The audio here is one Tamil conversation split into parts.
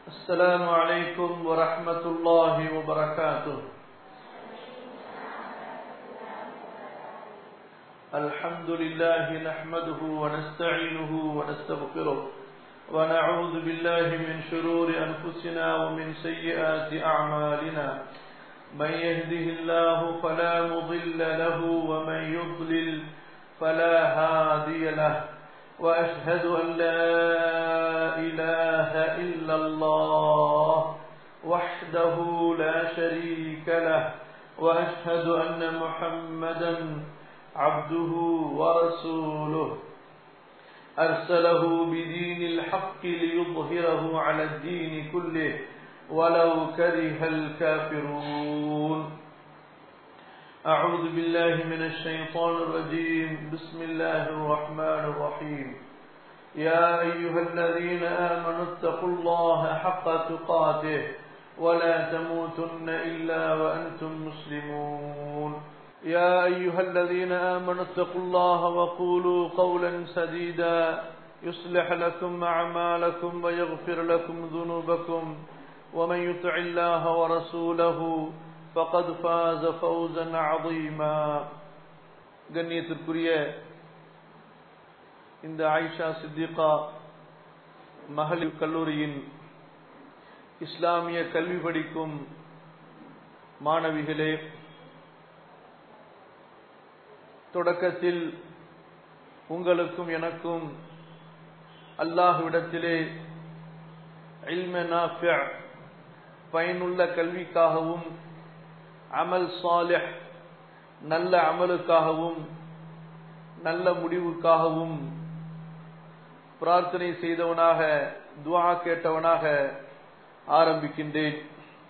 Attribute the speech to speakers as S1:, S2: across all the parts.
S1: السلام عليكم ورحمة الله وبركاته الحمد لله نحمده ونستعينه ونستغفره ونعوذ بالله من شرور أنفسنا ومن سيئات أعمالنا من يهده الله فلا مضل له ومن يضلل فلا هادي له وأشهد أن لا إله إلا الله وحده لا شريك له وأشهد أن محمدا عبده ورسوله أرسله بدين الحق ليظهره على الدين كله ولو كره الكافرون أعوذ بالله من الشيطان الرجيم بسم الله الرحمن الرحيم يا أيها الذين آمنوا اتقوا الله حق تقاته ولا تموتن إلا وأنتم مسلمون يا أيها الذين آمنوا اتقوا الله وقولوا قولا سديدا يصلح لكم أعمالكم ويغفر لكم ذنوبكم ومن يطع الله ورسوله فقد فاز فوزا عظيما கண்ணியத்திற்குரிய இந்த ஆயிஷா சித்திகா மகளிர் கல்லூரியின் இஸ்லாமிய கல்வி படிக்கும் மாணவிகளே தொடக்கத்தில் உங்களுக்கும் எனக்கும் அல்லாஹ்விடத்திலே பயனுள்ள கல்விக்காகவும் அமல் சாலிஹ் நல்ல அமலுக்காகவும் நல்ல முடிவுக்காகவும் பிரார்த்தனை செய்தவனாக துவா கேட்டவனாக ஆரம்பிக்கின்றேன்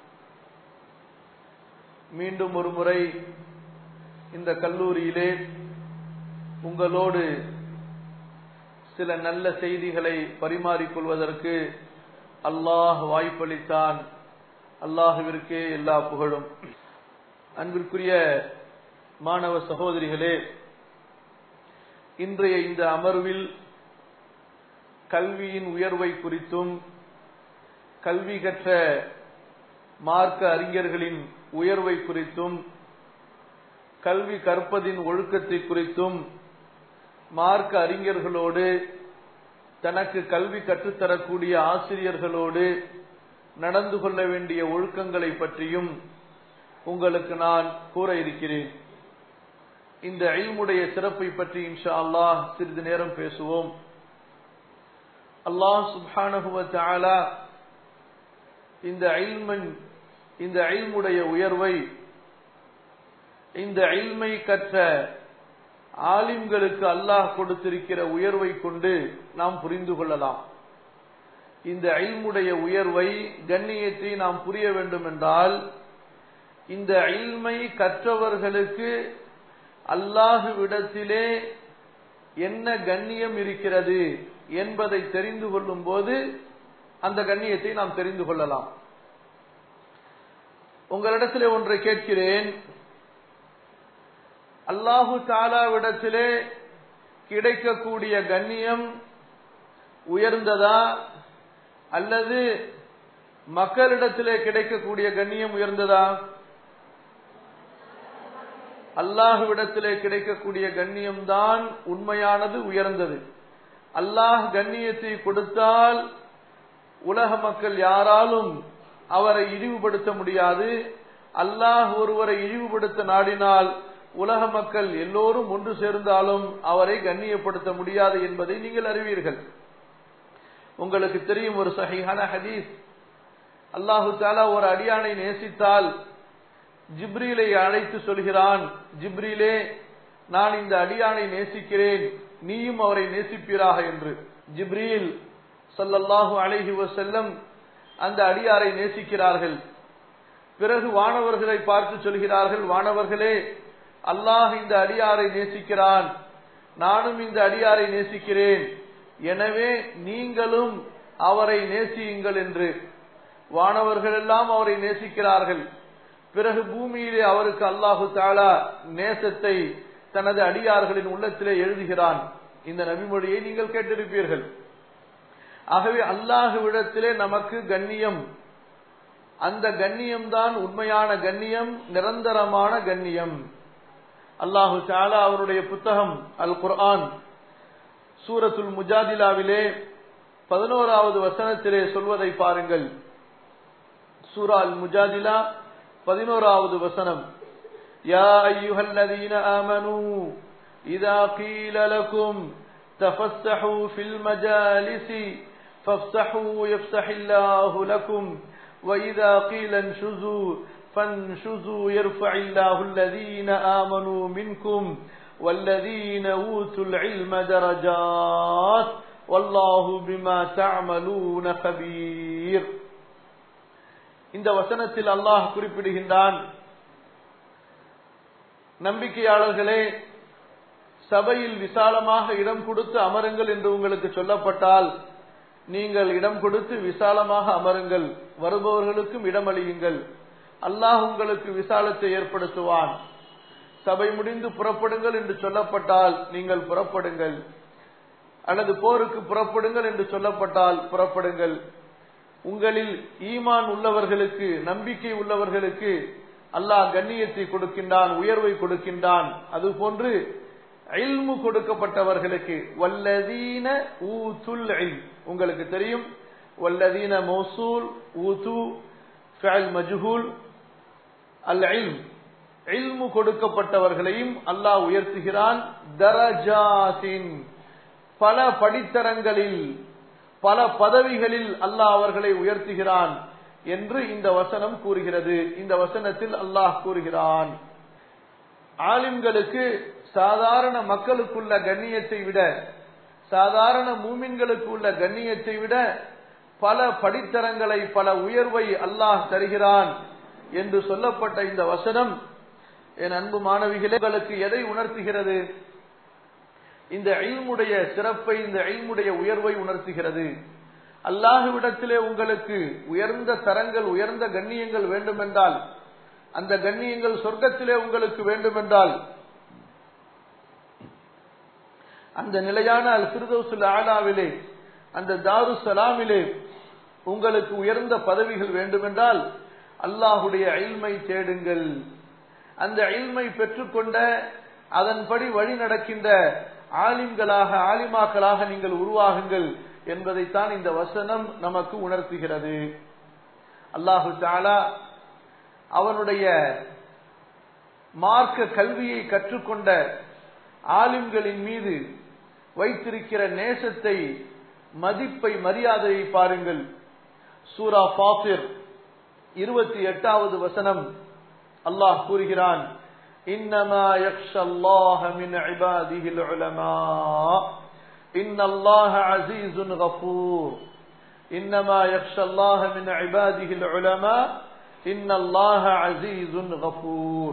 S1: மீண்டும் ஒரு முறை இந்த கல்லூரியிலே உங்களோடு சில நல்ல செய்திகளை பரிமாறிக்கொள்வதற்கு அல்லாஹ் வாய்ப்பளித்தான் அல்லாஹுவிற்கே எல்லா புகழும் அன்பிற்குரிய மாணவ சகோதரிகளே இன்றைய இந்த அமர்வில் கல்வியின் உயர்வை குறித்தும் கல்வி கற்ற மார்க்க அறிஞர்களின் உயர்வை குறித்தும் கல்வி கற்பதின் ஒழுக்கத்தை குறித்தும் மார்க்க அறிஞர்களோடு தனக்கு கல்வி கற்றுத்தரக்கூடிய ஆசிரியர்களோடு நடந்து கொள்ள வேண்டிய ஒழுக்கங்களை பற்றியும் உங்களுக்கு நான் கூற இருக்கிறேன் இந்த அயில்முடைய சிறப்பை பற்றி இன்ஷா அல்லாஹ் சிறிது நேரம் பேசுவோம் அல்லாஹ் சுபானுவ இந்த அயில்மன் இந்த அயில்முடைய உயர்வை இந்த அயில்மை கற்ற ஆலிம்களுக்கு அல்லாஹ் கொடுத்திருக்கிற உயர்வை கொண்டு நாம் புரிந்து கொள்ளலாம் இந்த அயில்முடைய உயர்வை கண்ணியத்தை நாம் புரிய வேண்டும் என்றால் இந்த அயில்மை கற்றவர்களுக்கு அல்லாஹுவிடத்திலே என்ன கண்ணியம் இருக்கிறது என்பதை தெரிந்து கொள்ளும் போது அந்த கண்ணியத்தை நாம் தெரிந்து கொள்ளலாம் உங்களிடத்திலே ஒன்றை கேட்கிறேன் அல்லாஹு தாலாவிடத்திலே கிடைக்கக்கூடிய கண்ணியம் உயர்ந்ததா அல்லது மக்களிடத்திலே கிடைக்கக்கூடிய கண்ணியம் உயர்ந்ததா அல்லாஹுவிடத்திலே கிடைக்கக்கூடிய கண்ணியம் தான் உண்மையானது உயர்ந்தது அல்லாஹ் கண்ணியத்தை கொடுத்தால் உலக மக்கள் யாராலும் அவரை இழிவுபடுத்த முடியாது அல்லாஹ் ஒருவரை இழிவுபடுத்த நாடினால் உலக மக்கள் எல்லோரும் ஒன்று சேர்ந்தாலும் அவரை கண்ணியப்படுத்த முடியாது என்பதை நீங்கள் அறிவீர்கள் உங்களுக்கு தெரியும் ஒரு சஹிஹான ஹதீஸ் அல்லாஹு தாலா ஒரு அடியானை நேசித்தால் ஜிப்ரீலை அழைத்து சொல்கிறான் ஜிப்ரீலே நான் இந்த அடியானை நேசிக்கிறேன் நீயும் அவரை நேசிப்பீராக என்று ஜிப்ரீல் சல்லல்லாஹு அலைஹி வசல்லம் அந்த அடியாரை நேசிக்கிறார்கள் பிறகு வானவர்களை பார்த்து சொல்கிறார்கள் வானவர்களே அல்லாஹ் இந்த அடியாரை நேசிக்கிறான் நானும் இந்த அடியாரை நேசிக்கிறேன் எனவே நீங்களும் அவரை நேசியுங்கள் என்று வானவர்கள் எல்லாம் அவரை நேசிக்கிறார்கள் பிறகு பூமியிலே அவருக்கு அல்லாஹு தாலா நேசத்தை தனது அடியார்களின் உள்ளத்திலே எழுதுகிறான் இந்த நபிமொழியை நீங்கள் கேட்டிருப்பீர்கள் ஆகவே அல்லாஹுவிடத்திலே நமக்கு கண்ணியம் அந்த கண்ணியம்தான் உண்மையான கண்ணியம் நிரந்தரமான கண்ணியம் அல்லாஹு தாலா அவருடைய புத்தகம் அல் குர்ஆன் சூரத்துல் முஜாதிலாவிலே பதினோராவது வசனத்திலே சொல்வதை பாருங்கள் சூரா அல் முஜாதிலா பதினோராவது வசனம் யா ஐயுஹல்லதீன ஆமனூ இதா கீல லக்கும் تفسحوا في المجالس فافسحوا يفسح الله لكم وإذا قيل انشزوا فانشزوا يرفع الله الذين آمنوا منكم والذين أوتوا العلم درجات والله بما تعملون خبير இந்த வசனத்தில் அல்லாஹ் குறிப்பிடுகின்றான் நம்பிக்கையாளர்களே சபையில் விசாலமாக இடம் கொடுத்து அமருங்கள் என்று உங்களுக்கு சொல்லப்பட்டால் நீங்கள் இடம் கொடுத்து விசாலமாக அமருங்கள் வருபவர்களுக்கும் இடமளியுங்கள் அல்லாஹ் உங்களுக்கு விசாலத்தை ஏற்படுத்துவான் சபை முடிந்து புறப்படுங்கள் என்று சொல்லப்பட்டால் நீங்கள் புறப்படுங்கள் அல்லது போருக்கு புறப்படுங்கள் என்று சொல்லப்பட்டால் புறப்படுங்கள் உங்களில் ஈமான் உள்ளவர்களுக்கு நம்பிக்கை உள்ளவர்களுக்கு அல்லாஹ் கண்ணியத்தை கொடுக்கின்றான் உயர்வை கொடுக்கின்றான் அதுபோன்று இல்மு கொடுக்கப்பட்டவர்களுக்கு வல்லதீன ஊத்துல் இல்ம் உங்களுக்கு தெரியும் வல்லதீன மௌசூல் ஊது ஃபஅல் மஜ்ஹூல் அல் இல்ம் இல்மு கொடுக்கப்பட்டவர்களையும் அல்லாஹ் உயர்த்துகிறான் தரஜாத்தின் பல படித்தரங்களில் பல பதவிகளில் அல்லாஹ் அவர்களை உயர்த்துகிறான் என்று இந்த வசனம் கூறுகிறது இந்த வசனத்தில் அல்லாஹ் கூறுகிறான் ஆலிம்களுக்கு சாதாரண மக்களுக்குள்ள கண்ணியத்தை விட சாதாரண மூமின்களுக்கு உள்ள கண்ணியத்தை விட பல படித்தரங்களை பல உயர்வை அல்லாஹ் தருகிறான் என்று சொல்லப்பட்ட இந்த வசனம் என் அன்பு மாணவிகளே உங்களுக்கு எதை உணர்த்துகிறது இந்த ஐல்முடைய சிறப்பை இந்த ஐல்முடைய உயர்வை உணர்த்துகிறது அல்லாஹுவிடத்திலே உங்களுக்கு உயர்ந்த தரங்கள் உயர்ந்த கண்ணியங்கள் வேண்டுமென்றால் அந்த கண்ணியங்கள் சொர்க்கத்திலே உங்களுக்கு வேண்டுமென்றால் அந்த நிலையான அல் சிறுதோசுல் ஆலாவிலே அந்த தாரு சலாமிலே உங்களுக்கு உயர்ந்த பதவிகள் வேண்டுமென்றால் அல்லாஹுடைய அயில்மை தேடுங்கள் அந்த அயில்மை பெற்றுக்கொண்ட அதன்படி வழி நடக்கின்ற ஆலிம்களாக ஆலிமாக்களாக நீங்கள் உருவாகுங்கள் என்பதைத்தான் இந்த வசனம் நமக்கு உணர்த்துகிறது அல்லாஹு தாலா அவனுடைய மார்க்க கல்வியை கற்றுக்கொண்ட ஆலிம்களின் மீது வைத்திருக்கிற நேசத்தை மதிப்பை மரியாதையை பாருங்கள் சூரா பாசிர் இருபத்தி எட்டாவது வசனம் அல்லாஹ் கூறுகிறான் إنما يخشى الله من عباده العلماء إن الله عزيز غفور إنما يخشى الله من عباده العلماء إن الله عزيز غفور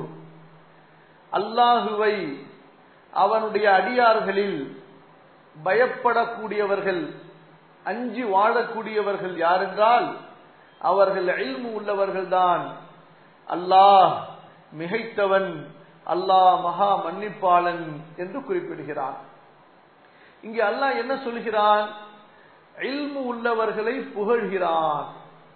S1: அல்லாஹுவை அவனுடைய அடியார்களில் பயப்படக்கூடியவர்கள் அஞ்சி வாழக்கூடியவர்கள் யாரென்றால் அவர்கள் எல்மு உள்ளவர்கள்தான் அல்லாஹ் மிகைத்தவன் அல்லாஹ் மகா மன்னிப்பாளன் என்று குறிப்பிடுகிறான் இங்கே அல்லாஹ் என்ன சொல்கிறான் இல்மு உள்ளவர்களை புகழ்கிறான்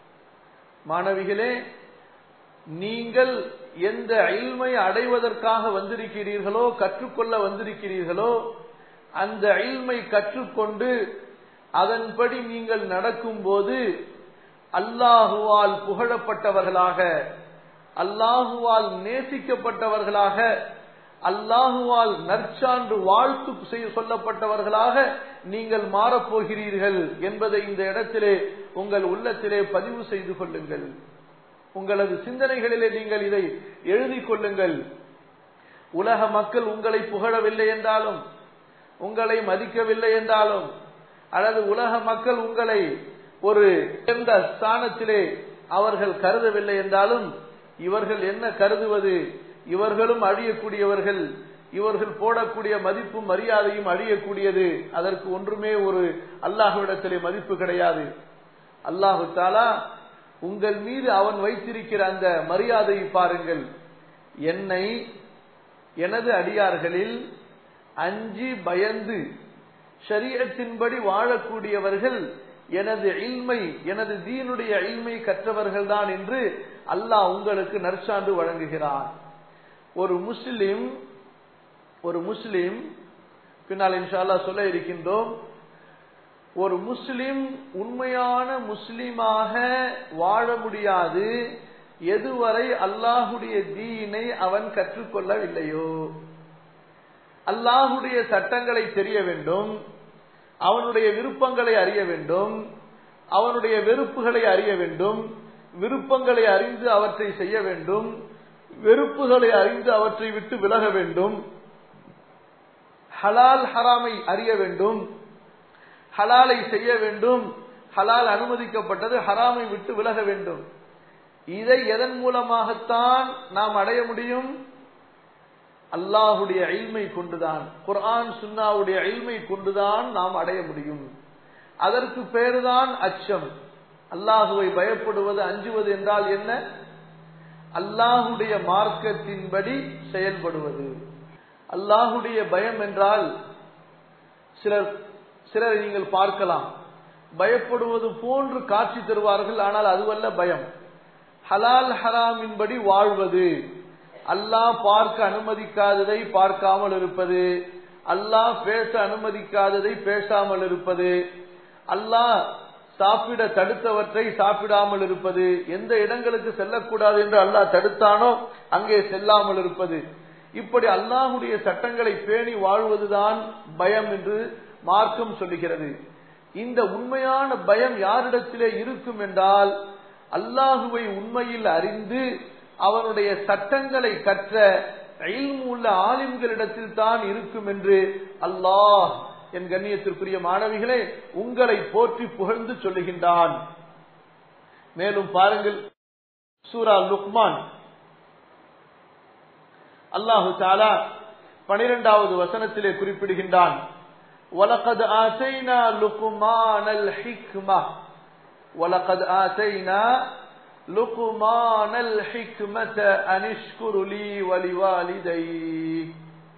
S1: மாணவிகளே நீங்கள் எந்த இல்மை அடைவதற்காக வந்திருக்கிறீர்களோ கற்றுக்கொள்ள வந்திருக்கிறீர்களோ அந்த இல்மை கற்றுக்கொண்டு அதன்படி நீங்கள் நடக்கும் போது அல்லாஹுவால் புகழப்பட்டவர்களாக அல்லாஹுவால் நேசிக்கப்பட்டவர்களாக அல்லாஹுவால் நற்சான்று வாழ்த்து செய்ய சொல்லப்பட்டவர்களாக நீங்கள் மாறப்போகிறீர்கள் என்பதை இந்த இடத்திலே உங்கள் உள்ளத்திலே பதிவு செய்து கொள்ளுங்கள் உங்களது சிந்தனைகளிலே நீங்கள் இதை எழுதி கொள்ளுங்கள் உலக மக்கள் உங்களை புகழவில்லை என்றாலும் உங்களை மதிக்கவில்லை என்றாலும் அல்லது உலக மக்கள் உங்களை ஒரு எந்த ஸ்தானத்திலே அவர்கள் கருதவில்லை என்றாலும் இவர்கள் என்ன கருதுவது இவர்களும் அழியக்கூடியவர்கள் இவர்கள் போடக்கூடிய மதிப்பும் மரியாதையும் அழியக்கூடியது அதற்கு ஒன்றுமே ஒரு அல்லாஹுவிடத்திலே மதிப்பு கிடையாது அல்லாஹு தாலா உங்கள் மீது அவன் வைத்திருக்கிற அந்த மரியாதையை பாருங்கள் என்னை எனது அடியார்களில் அஞ்சி பயந்து ஷரியத்தின்படி வாழக்கூடியவர்கள் எனது இல்மை எனது தீனுடைய இல்மை கற்றவர்கள் தான் என்று அல்லாஹ் உங்களுக்கு நற்சான்று வழங்குகிறான் ஒரு முஸ்லிம் ஒரு முஸ்லிம் பின்னால் இன்ஷால்லா சொல்ல இருக்கின்றோம் ஒரு முஸ்லிம் உண்மையான முஸ்லிமாக வாழ முடியாது எதுவரை அல்லாஹுடைய தீனை அவன் கற்றுக்கொள்ளவில்லையோ அல்லாஹுடைய சட்டங்களை தெரிய வேண்டும் அவனுடைய விருப்பங்களை அறிய வேண்டும் அவனுடைய வெறுப்புகளை அறிய வேண்டும் விருப்பங்களை அறிந்து அவற்றை செய்ய வேண்டும் வெறுப்புகளை அறிந்து அவற்றை விட்டு விலக வேண்டும் ஹலால் ஹராமை அறிய வேண்டும் ஹலாலை செய்ய வேண்டும் ஹலால் அனுமதிக்கப்பட்டது ஹராமை விட்டு விலக வேண்டும் இதை எதன் மூலமாகத்தான் நாம் அடைய முடியும் அல்லாஹுடைய அயில்மை கொண்டுதான் குர்ஆன் சுன்னாவுடைய அயில்மை கொண்டுதான் நாம் அடைய முடியும் அதற்கு பேருதான் அச்சம் அல்லாஹுவை பயப்படுவது அஞ்சுவது என்றால் என்ன அல்லாஹுடைய மார்க்கத்தின்படி செயல்படுவது அல்லாஹுடைய பயம் என்றால் சிலர் சிலரை நீங்கள் பார்க்கலாம் பயப்படுவது போன்று காட்சி தருவார்கள் ஆனால் அதுவல்ல பயம் ஹலால் ஹராமின்படி வாழ்வது அல்லாஹ் பார்க்க அனுமதிக்காததை பார்க்காமல் இருப்பது அல்லாஹ் பேச அனுமதிக்காததை பேசாமல் இருப்பது அல்லாஹ் சாப்பிட தடுத்தவற்றை சாப்பிடாமல் இருப்பது எந்த இடங்களுக்கு செல்லக்கூடாது என்று அல்லாஹ் தடுத்தானோ அங்கே செல்லாமல் இருப்பது இப்படி அல்லாஹுடைய சட்டங்களை பேணி வாழ்வதுதான் பயம் என்று மார்க்கம் சொல்லுகிறது இந்த உண்மையான பயம் யாரிடத்திலே இருக்கும் என்றால் அல்லாஹுவை உண்மையில் அறிந்து அவனுடைய சட்டங்களை கற்ற உள்ள ஆலிம்களிடத்தில் தான் இருக்கும் என்று அல்லாஹ் என் கண்ணியத்திற்குரிய மாணவிகளே உங்களை போற்றி புகழ்ந்து சொல்லுகின்றான் மேலும் பாருங்கள் சூரா லுக்மான் அல்லாஹு தாலா பனிரெண்டாவது வசனத்திலே குறிப்பிடுகின்றான் وَلَقَدْ آتَيْنَا لُقْمَانَ الْحِكْمَةَ وَلَقَدْ آتَيْنَا لُقْمَانَ الْحِكْمَةَ أَنِ اشْكُرْ لِي وَلِوَالِدَيْكَ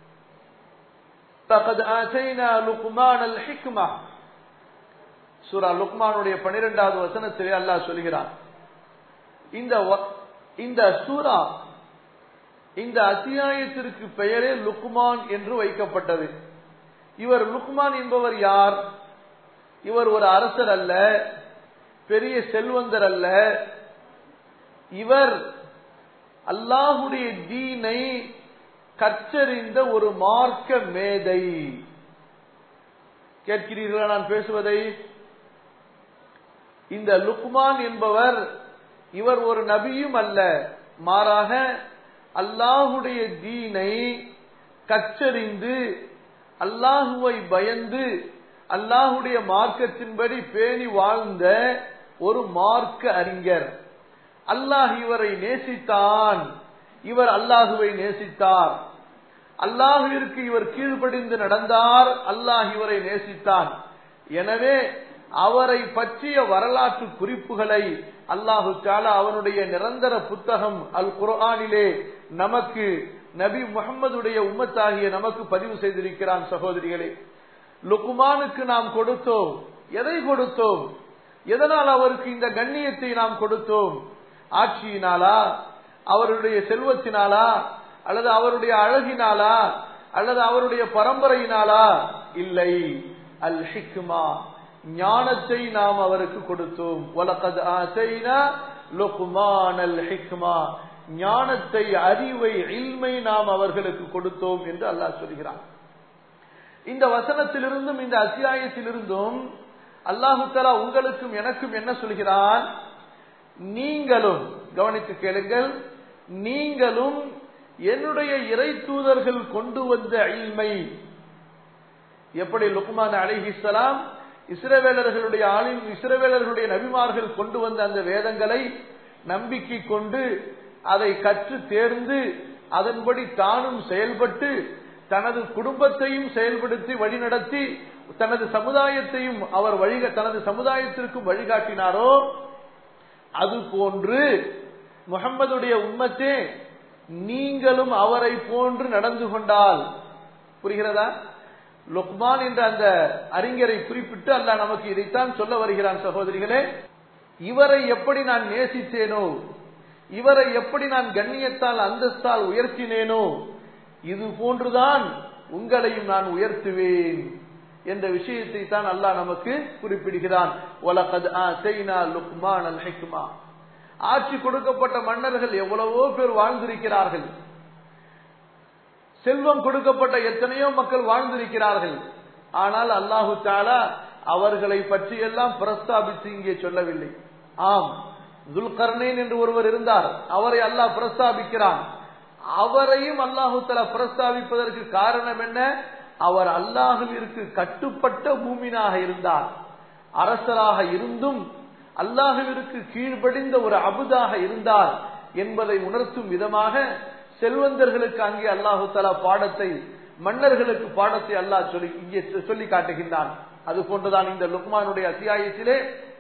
S1: لقد آتينا لقمان الحكمة சூரா லுக்மானுடைய பனிரெண்டாவது வசனத்திலே அல்லாஹ் சொல்கிறான் இந்த இந்த சூரா இந்த அத்தியாயத்திற்கு பெயரே லுக்மான் என்று வைக்கப்பட்டது இவர் லுக்மான் என்பவர் யார் இவர் ஒரு அரசர் அல்ல பெரிய செல்வந்தர் அல்ல இவர் அல்லாஹுடைய தீனை கற்றறிந்த ஒரு மார்க்க மேதை கேட்கிறீர்களா நான் பேசுவதை இந்த லுக்மான் என்பவர் இவர் ஒரு நபியும் அல்ல மாறாக அல்லாஹுடைய தீனை கற்றறிந்து அல்லாஹுவை பயந்து அல்லாஹுடைய மார்க்கத்தின்படி பேணி வாழ்ந்த ஒரு மார்க்க அறிஞர் அல்லாஹ் இவரை நேசித்தான் இவர் அல்லாஹுவை நேசித்தார் அல்லாஹுவிற்கு இவர் கீழ்ப்படிந்து நடந்தார் அல்லாஹ் இவரை நேசித்தான் எனவே அவரை பற்றிய வரலாற்று குறிப்புகளை அல்லாஹு தாலா அவனுடைய நிரந்தர புத்தகம் அல் குர்ஆனிலே நமக்கு நபி முகம்மதுடைய உம்மத்தாகிய நமக்கு பதிவு செய்திருக்கிறான் சகோதரிகளே லுக்குமானுக்கு நாம் கொடுத்தோம் எதை கொடுத்தோம் எதனால் அவருக்கு இந்த கண்ணியத்தை நாம் கொடுத்தோம் ஆட்சியினாலா அவருடைய செல்வத்தினாலா அல்லது அவருடைய அழகினாலா அல்லது அவருடைய பரம்பரையினாலா இல்லை அல் ஹிக்மா ஞானத்தை நாம் அவருக்கு கொடுத்தோம் வலக்கது ஆசைனா லுக்மான் அல் ஹிக்மா ஞானத்தை அறிவை இல்மை நாம் அவர்களுக்கு கொடுத்தோம் என்று அல்லாஹ் சொல்கிறான் இந்த வசனத்திலிருந்தும் இந்த அத்தியாயத்திலிருந்தும் அல்லாஹு தலா உங்களுக்கும் எனக்கும் என்ன சொல்கிறான் நீங்களும் கவனித்து கேளுங்கள் நீங்களும் என்னுடைய இறை தூதர்கள் கொண்டு வந்த இல்மை எப்படி லுக்மான் அலிஹிஸ்லாம் இஸ்ரவேலர்களுடைய ஆளின் இஸ்ரவேலர்களுடைய நபிமார்கள் கொண்டு வந்த அந்த வேதங்களை நம்பிக்கை கொண்டு அதை கற்று தேர்ந்து அதன்படி தானும் செயல்பட்டு தனது குடும்பத்தையும் செயல்படுத்தி வழிநடத்தி தனது சமுதாயத்தையும் அவர் வழிக தனது சமுதாயத்திற்கும் வழிகாட்டினாரோ அது போன்று முகம்மதுடைய உம்மத்தே நீங்களும் அவரை போன்று நடந்து கொண்டால் புரிகிறதா லுக்மான் என்ற அந்த அறிஞரை குறிப்பிட்டு அல்லாஹ் நமக்கு இதைத்தான் சொல்ல வருகிறான் சகோதரிகளே இவரை எப்படி நான் நேசித்தேனோ இவரை எப்படி நான் கண்ணியத்தால் அந்தஸ்தால் உயர்த்தினேனோ இது போன்றுதான் உங்களையும் நான் உயர்த்துவேன் என்ற விஷயத்தை தான் அல்லாஹ் நமக்கு குறிப்பிடுகிறான் லுக்மான் அல் ஹிக்மா ஆட்சி கொடுக்கப்பட்ட மன்னர்கள் எவ்வளவோ பேர் வாழ்ந்திருக்கிறார்கள் செல்வம் கொடுக்கப்பட்ட எத்தனையோ மக்கள் வாழ்ந்திருக்கிறார்கள் ஆனால் அல்லாஹு தாலா அவர்களை பற்றியெல்லாம் பிரஸ்தாபித்து இங்கே சொல்லவில்லை ஆம் துல்கர்ணேன் என்று ஒருவர் இருந்தார் அவரை அல்லாஹ் பிரஸ்தாபிக்கிறான் அவரையும் அல்லாஹு தலா பிரஸ்தாபிப்பதற்கு காரணம் என்ன அவர் அல்லாஹுவிற்கு கட்டுப்பட்ட பூமினாக இருந்தார் அரசராக இருந்தும் அல்லாஹுவிற்கு கீழ்ப்படிந்த ஒரு அபுதாக இருந்தார் என்பதை உணர்த்தும் விதமாக செல்வந்தர்களுக்கு அங்கே அல்லாஹு தலா பாடத்தை மன்னர்களுக்கு பாடத்தை அல்லாஹ் சொல்லி இங்கே சொல்லி காட்டுகின்றான் அது போன்றுதான் இந்த லுக்மானுடைய அத்தியாயத்திலே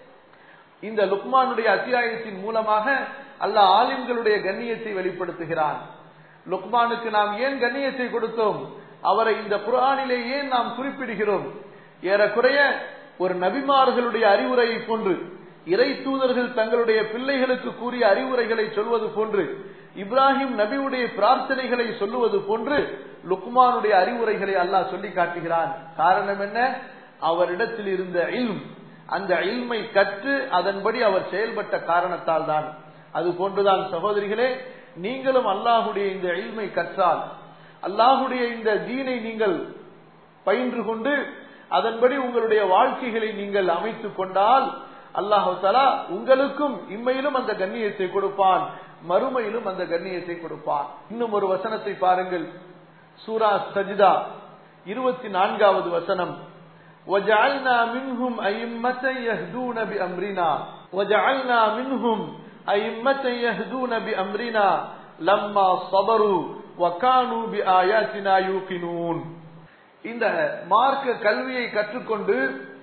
S1: இந்த லுக்மானுடைய அத்தியாயத்தின் மூலமாக அல்லாஹ் ஆலிம்களுடைய கண்ணியத்தை வெளிப்படுத்துகிறான் லுக்மானுக்கு நாம் ஏன் கண்ணியத்தை கொடுத்தோம் அவரை இந்த குரானிலே ஏன் நாம் குறிப்பிடுகிறோம் ஏறக்குறைய ஒரு நபிமார்களுடைய அறிவுரையை போன்று இறை தூதர்கள் தங்களுடைய பிள்ளைகளுக்கு கூறிய அறிவுரைகளை சொல்வது போன்று இப்ராஹிம் நபியுடைய பிரார்த்தனைகளை சொல்லுவது போன்று லுக்மானுடைய அறிவுரைகளை அல்லாஹ் சொல்லி காட்டுகிறான் காரணம் என்ன அவரிடத்தில் இருந்த இல்ம் அந்த இல்மை கற்று அதன்படி அவர் செயல்பட்ட காரணத்தால் தான் அது போன்றுதான் சகோதரிகளே நீங்களும் அல்லாஹுடைய இந்த இல்மை கற்றால் அல்லாஹுடைய இந்த தீனை நீங்கள் பயின்று கொண்டு அதன்படி உங்களுடைய வாழ்க்கைகளை நீங்கள் அமைத்துக் கொண்டால் அல்லாஹு தலா உங்களுக்கும் இம்மையிலும் அந்த கண்ணியத்தை கொடுப்பான் மறுமையிலும் அந்த கண்ணியத்தை கொடுப்பான் இன்னும் ஒரு வசனத்தை பாருங்கள் சூரா சஜிதா இருபத்தி நான்காவது வசனம் وجعلنا منهم أئمة يهدون بأمرنا وجعلنا منهم أئمة يهدون بأمرنا لما صبروا وكانوا بآياتنا يوقنون இந்த மார்க்க கல்வியை கற்றுக்கொண்டு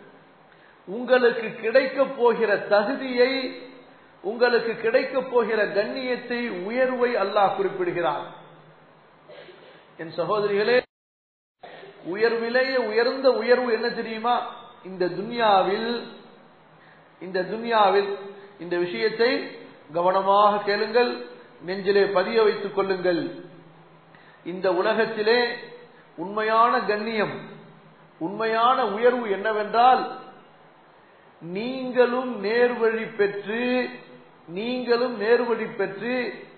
S1: உங்களுக்கு கிடைக்க போகிற தகுதியை உங்களுக்கு கிடைக்க போகிற கண்ணியத்தை உயர்வை அல்லாஹ் குறிப்பிடுகிறார் என் சகோதரிகளே உயர்விலேயே உயர்ந்த உயர்வு என்ன தெரியுமா இந்த துன்யாவில் இந்த துன்யாவில் இந்த விஷயத்தை கவனமாக கேளுங்கள் நெஞ்சிலே பதிய வைத்துக் கொள்ளுங்கள் இந்த உலகத்திலே உண்மையான கண்ணியம் உண்மையான உயர்வு என்னவென்றால் நீங்களும் நேர்வழி பெற்று நீங்களும் நேர்வழி பெற்று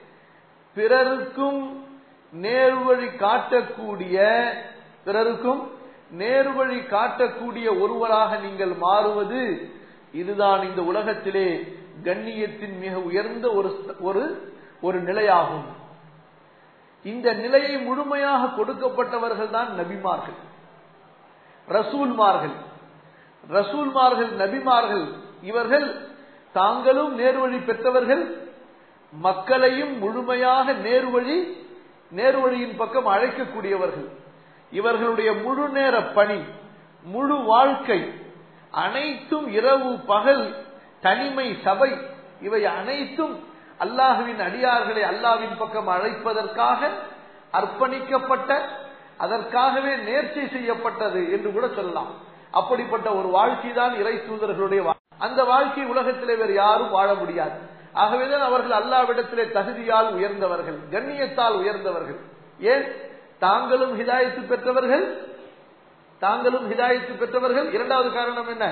S1: பிறருக்கும் நேர்வழி காட்டக்கூடிய பிறருக்கும் நேர்வழி காட்டக்கூடிய ஒருவராக நீங்கள் மாறுவது இதுதான் இந்த உலகத்திலே கண்ணியத்தின் மிக உயர்ந்த ஒரு ஒரு ஒரு நிலையாகும் இந்த நிலையை முழுமையாக கொடுக்கப்பட்டவர்கள் தான் நபிமார்கள் ரசூல்மார்கள் ரசூல்மார்கள் நபிமார்கள் இவர்கள் தாங்களும் நேர்வழி பெற்றவர்கள் மக்களையும் முழுமையாக நேர்வழி நேர்வழியின் பக்கம் அழைக்கக்கூடியவர்கள் இவர்களுடைய முழு நேர பணி முழு வாழ்க்கை அனைத்தும் இரவு பகல் தனிமை சபை இவை அனைத்தும் அல்லாஹுவின் அடியார்களை அல்லாவின் பக்கம் அழைப்பதற்காக அர்ப்பணிக்கப்பட்ட அதற்காகவே நேர்ச்சை செய்யப்பட்டது என்று கூட சொல்லலாம் அப்படிப்பட்ட ஒரு வாழ்க்கை தான் இறை தூதர்களுடைய அந்த வாழ்க்கை உலகத்திலே வேறு யாரும் வாழ முடியாது ஆகவேதான் அவர்கள் அல்லாவிடத்திலே தகுதியால் உயர்ந்தவர்கள் கண்ணியத்தால் உயர்ந்தவர்கள் ஏன் தாங்களும் ஹிதாயத்து பெற்றவர்கள் தாங்களும் ஹிதாயத்து பெற்றவர்கள் இரண்டாவது காரணம் என்ன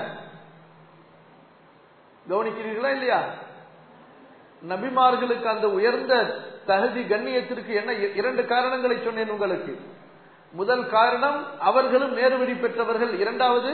S1: கவனிக்கிறீர்களா இல்லையா நபிமார்களுக்கு அந்த உயர்ந்த தகுதி கண்ணியத்திற்கு என்ன இரண்டு காரணங்களை சொன்னேன் உங்களுக்கு முதல் காரணம் அவர்களும் நேர்வழி பெற்றவர்கள் இரண்டாவது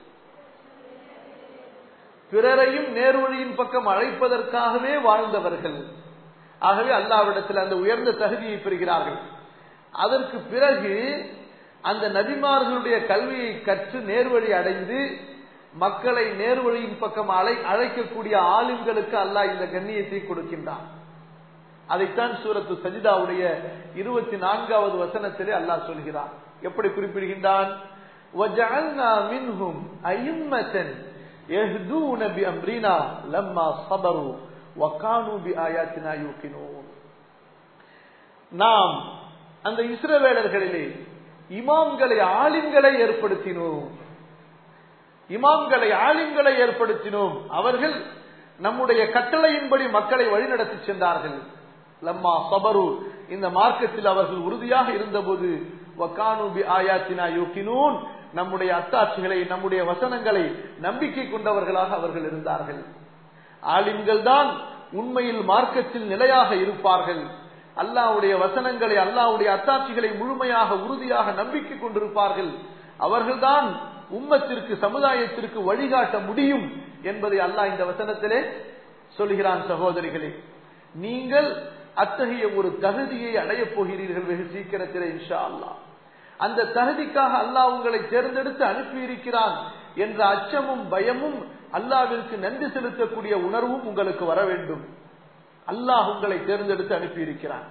S1: பிறரையும் நேர்வழியின் பக்கம் அழைப்பதற்காகவே வாழ்ந்தவர்கள் ஆகவே அல்லாவிடத்தில் அந்த உயர்ந்த தகுதியை பெறுகிறார்கள் அதற்கு பிறகு அந்த நபிமார்களுடைய கல்வியை கற்று நேர்வழி அடைந்து மக்களை நேர்வழியின் பக்கம் அழை அழைக்கக்கூடிய ஆளுங்களுக்கு அல்லாஹ் இந்த கண்ணியத்தை கொடுக்கின்றான் அதைத்தான் சூரத்து சஜிதாவுடைய இருபத்தி நான்காவது வசனத்திலே அல்லாஹ் சொல்கிறான் எப்படி குறிப்பிடுகின்றான் وَجَعَلْنَا مِنْهُمْ أَئِمَّةً يَهْدُونَ بِأَمْرِنَا لَمَّا صَبَرُوا وَكَانُوا بِآيَاتِنَا يُوقِنُونَ நாம் அந்த இஸ்ரவேலர்களிலே இமாம்களை ஆலிம்களை ஏற்படுத்தினோம் இமாம்களை ஆலிம்களை ஏற்படுத்தினோம் அவர்கள் நம்முடைய கட்டளையின்படி மக்களை வழிநடத்தி சென்றார்கள் லம்மா சபரு இந்த மார்க்கத்தில் அவர்கள் உறுதியாக இருந்தபோது ஆயாத்தினா யோக்கினூன் நம்முடைய அத்தாட்சிகளை நம்முடைய வசனங்களை நம்பிக்கை கொண்டவர்களாக அவர்கள் இருந்தார்கள் ஆலிம்கள் தான் உண்மையில் மார்க்கத்தில் நிலையாக இருப்பார்கள் அல்லாவுடைய வசனங்களை அல்லாவுடைய அத்தாட்சிகளை முழுமையாக உறுதியாக நம்பிக்கை கொண்டிருப்பார்கள் அவர்கள்தான் உம்மத்திற்கு சமுதாயத்திற்கு வழிகாட்ட முடியும் என்பதை அல்லாஹ் இந்த வசனத்திலே சொல்கிறான் சகோதரிகளே நீங்கள் அத்தகைய ஒரு தகுதியை அடையப் போகிறீர்கள் வெகு சீக்கிரத்திலே இன்ஷா அல்லாஹ் அந்த தகுதிக்காக அல்லாஹ் உங்களை தேர்ந்தெடுத்து அனுப்பியிருக்கிறான் என்ற அச்சமும் பயமும் அல்லாவிற்கு நன்றி செலுத்தக்கூடிய உணர்வும் உங்களுக்கு வர வேண்டும் அல்லாஹ் உங்களை தேர்ந்தெடுத்து அனுப்பியிருக்கிறான்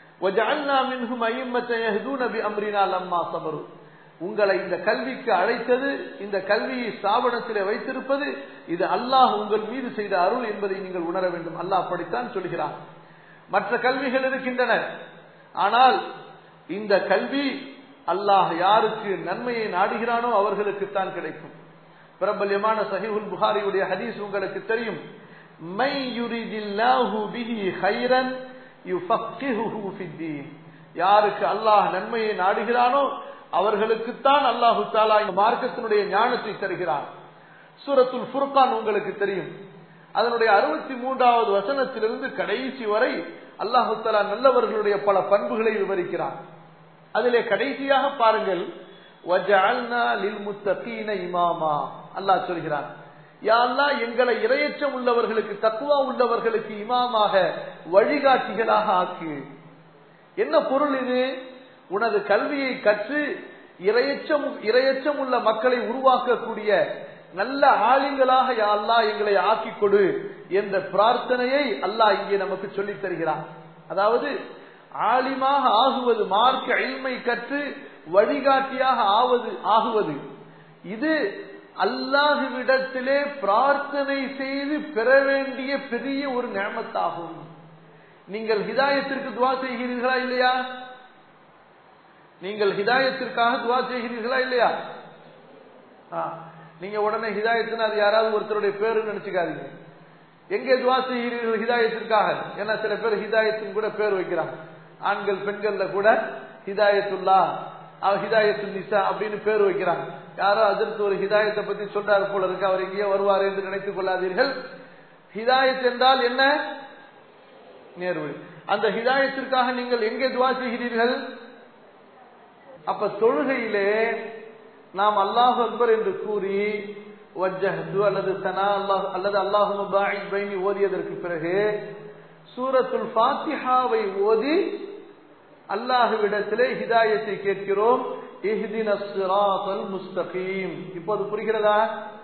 S1: உங்களை இந்த கல்விக்கு அழைத்தது இந்த கல்வியை ஸ்தாபனத்திலே வைத்திருப்பது இது அல்லாஹ் உங்கள் மீது செய்த அருள் என்பதை நீங்கள் உணர வேண்டும் அல்லாஹ் அப்படித்தான் சொல்கிறான் மற்ற கல்விகள் இருக்கின்றன ஆனால் இந்த கல்வி அல்லாஹ் யாருக்கு நன்மையை நாடுகிறானோ அவர்களுக்குத்தான் கிடைக்கும் பிரபல்யமான சஹிஹுல் புகாரியுடைய ஹதீஸ் உங்களுக்கு தெரியும் மை யுரிதில்லாஹு பிஹி ஹைரன் யுஃபக்கிஹுஹு ஃபித்தீன் யாருக்கு அல்லாஹ் நன்மையை நாடுகிறானோ அவர்களுக்குத்தான் அல்லாஹு தாலா இந்த மார்க்கத்தினுடைய ஞானத்தை தருகிறான் சூரத்துல் ஃபுர்கான் உங்களுக்கு தெரியும் அதனுடைய அறுபத்தி மூன்றாவது வசனத்திலிருந்து கடைசி வரை அல்லாஹு தாலா நல்லவர்களுடைய பல பண்புகளை விவரிக்கிறான் அதிலே கடைசியாக பாருங்கள் இமாமா அல்லாஹ் சொல்கிறான் யாழ்லா எங்களை இரையச்சம் உள்ளவர்களுக்கு தக்குவா உள்ளவர்களுக்கு இமாமாக வழிகாட்டிகளாக ஆக்கு என்ன பொருள் இது உனது கல்வியை கற்று இரையச்சம் இரையச்சம் உள்ள மக்களை உருவாக்கக்கூடிய நல்ல ஆளுங்களாக அல்லா எங்களை ஆக்கிக் கொடு என்ற பிரார்த்தனையை அல்லாஹ் இங்கே நமக்கு சொல்லித் தருகிறான் அதாவது ஆலிமாக ஆகுவது மார்க்க அல்மை கற்று வழிகாட்டியாக ஆவது ஆகுவது இது அல்லாஹுவிடத்திலே பிரார்த்தனை செய்து பெற வேண்டிய பெரிய ஒரு நேமத்தாகும் நீங்கள் ஹிதாயத்திற்கு துவா செய்கிறீர்களா இல்லையா நீங்கள் ஹிதாயத்திற்காக துவா செய்கிறீர்களா இல்லையா நீங்க உடனே ஹிதாயத்துன்னு அது யாராவது ஒருத்தருடைய பேரு நினைச்சுக்காதீங்க எங்கே துவா செய்கிறீர்கள் ஹிதாயத்திற்காக ஏன்னா சில பேர் ஹிதாயத்தின் கூட பேர் வைக்கிறாங்க ஆண்கள் பெண்கள்ல கூட ஹிதாயத்துல்லா ஹிதாயத்து நிசா அப்படின்னு பேர் வைக்கிறாங்க யாரோ அதற்கு ஒரு ஹிதாயத்தை பத்தி சொல்றாரு போல இருக்கு அவர் எங்கேயோ வருவார் என்று நினைத்துக் கொள்ளாதீர்கள் ஹிதாயத் என்றால் என்ன நேர்வழி அந்த ஹிதாயத்திற்காக நீங்கள் எங்கே துவா செய்கிறீர்கள் அப்ப தொழுகையிலே நாம் அல்லாஹ் அக்பர் என்று கூறி வஜ்ஜஹது அல்லது சனா அல்லாஹ் அல்லது அல்லாஹு பைனி ஓதியதற்கு பிறகு சூரத்துல் ஃபாத்திஹாவை ஓதி அல்லாஹுவிடத்திலே ஹிதாயத்தை கேட்கிறோம் முஸ்தகீம் இப்போது புரிகிறதா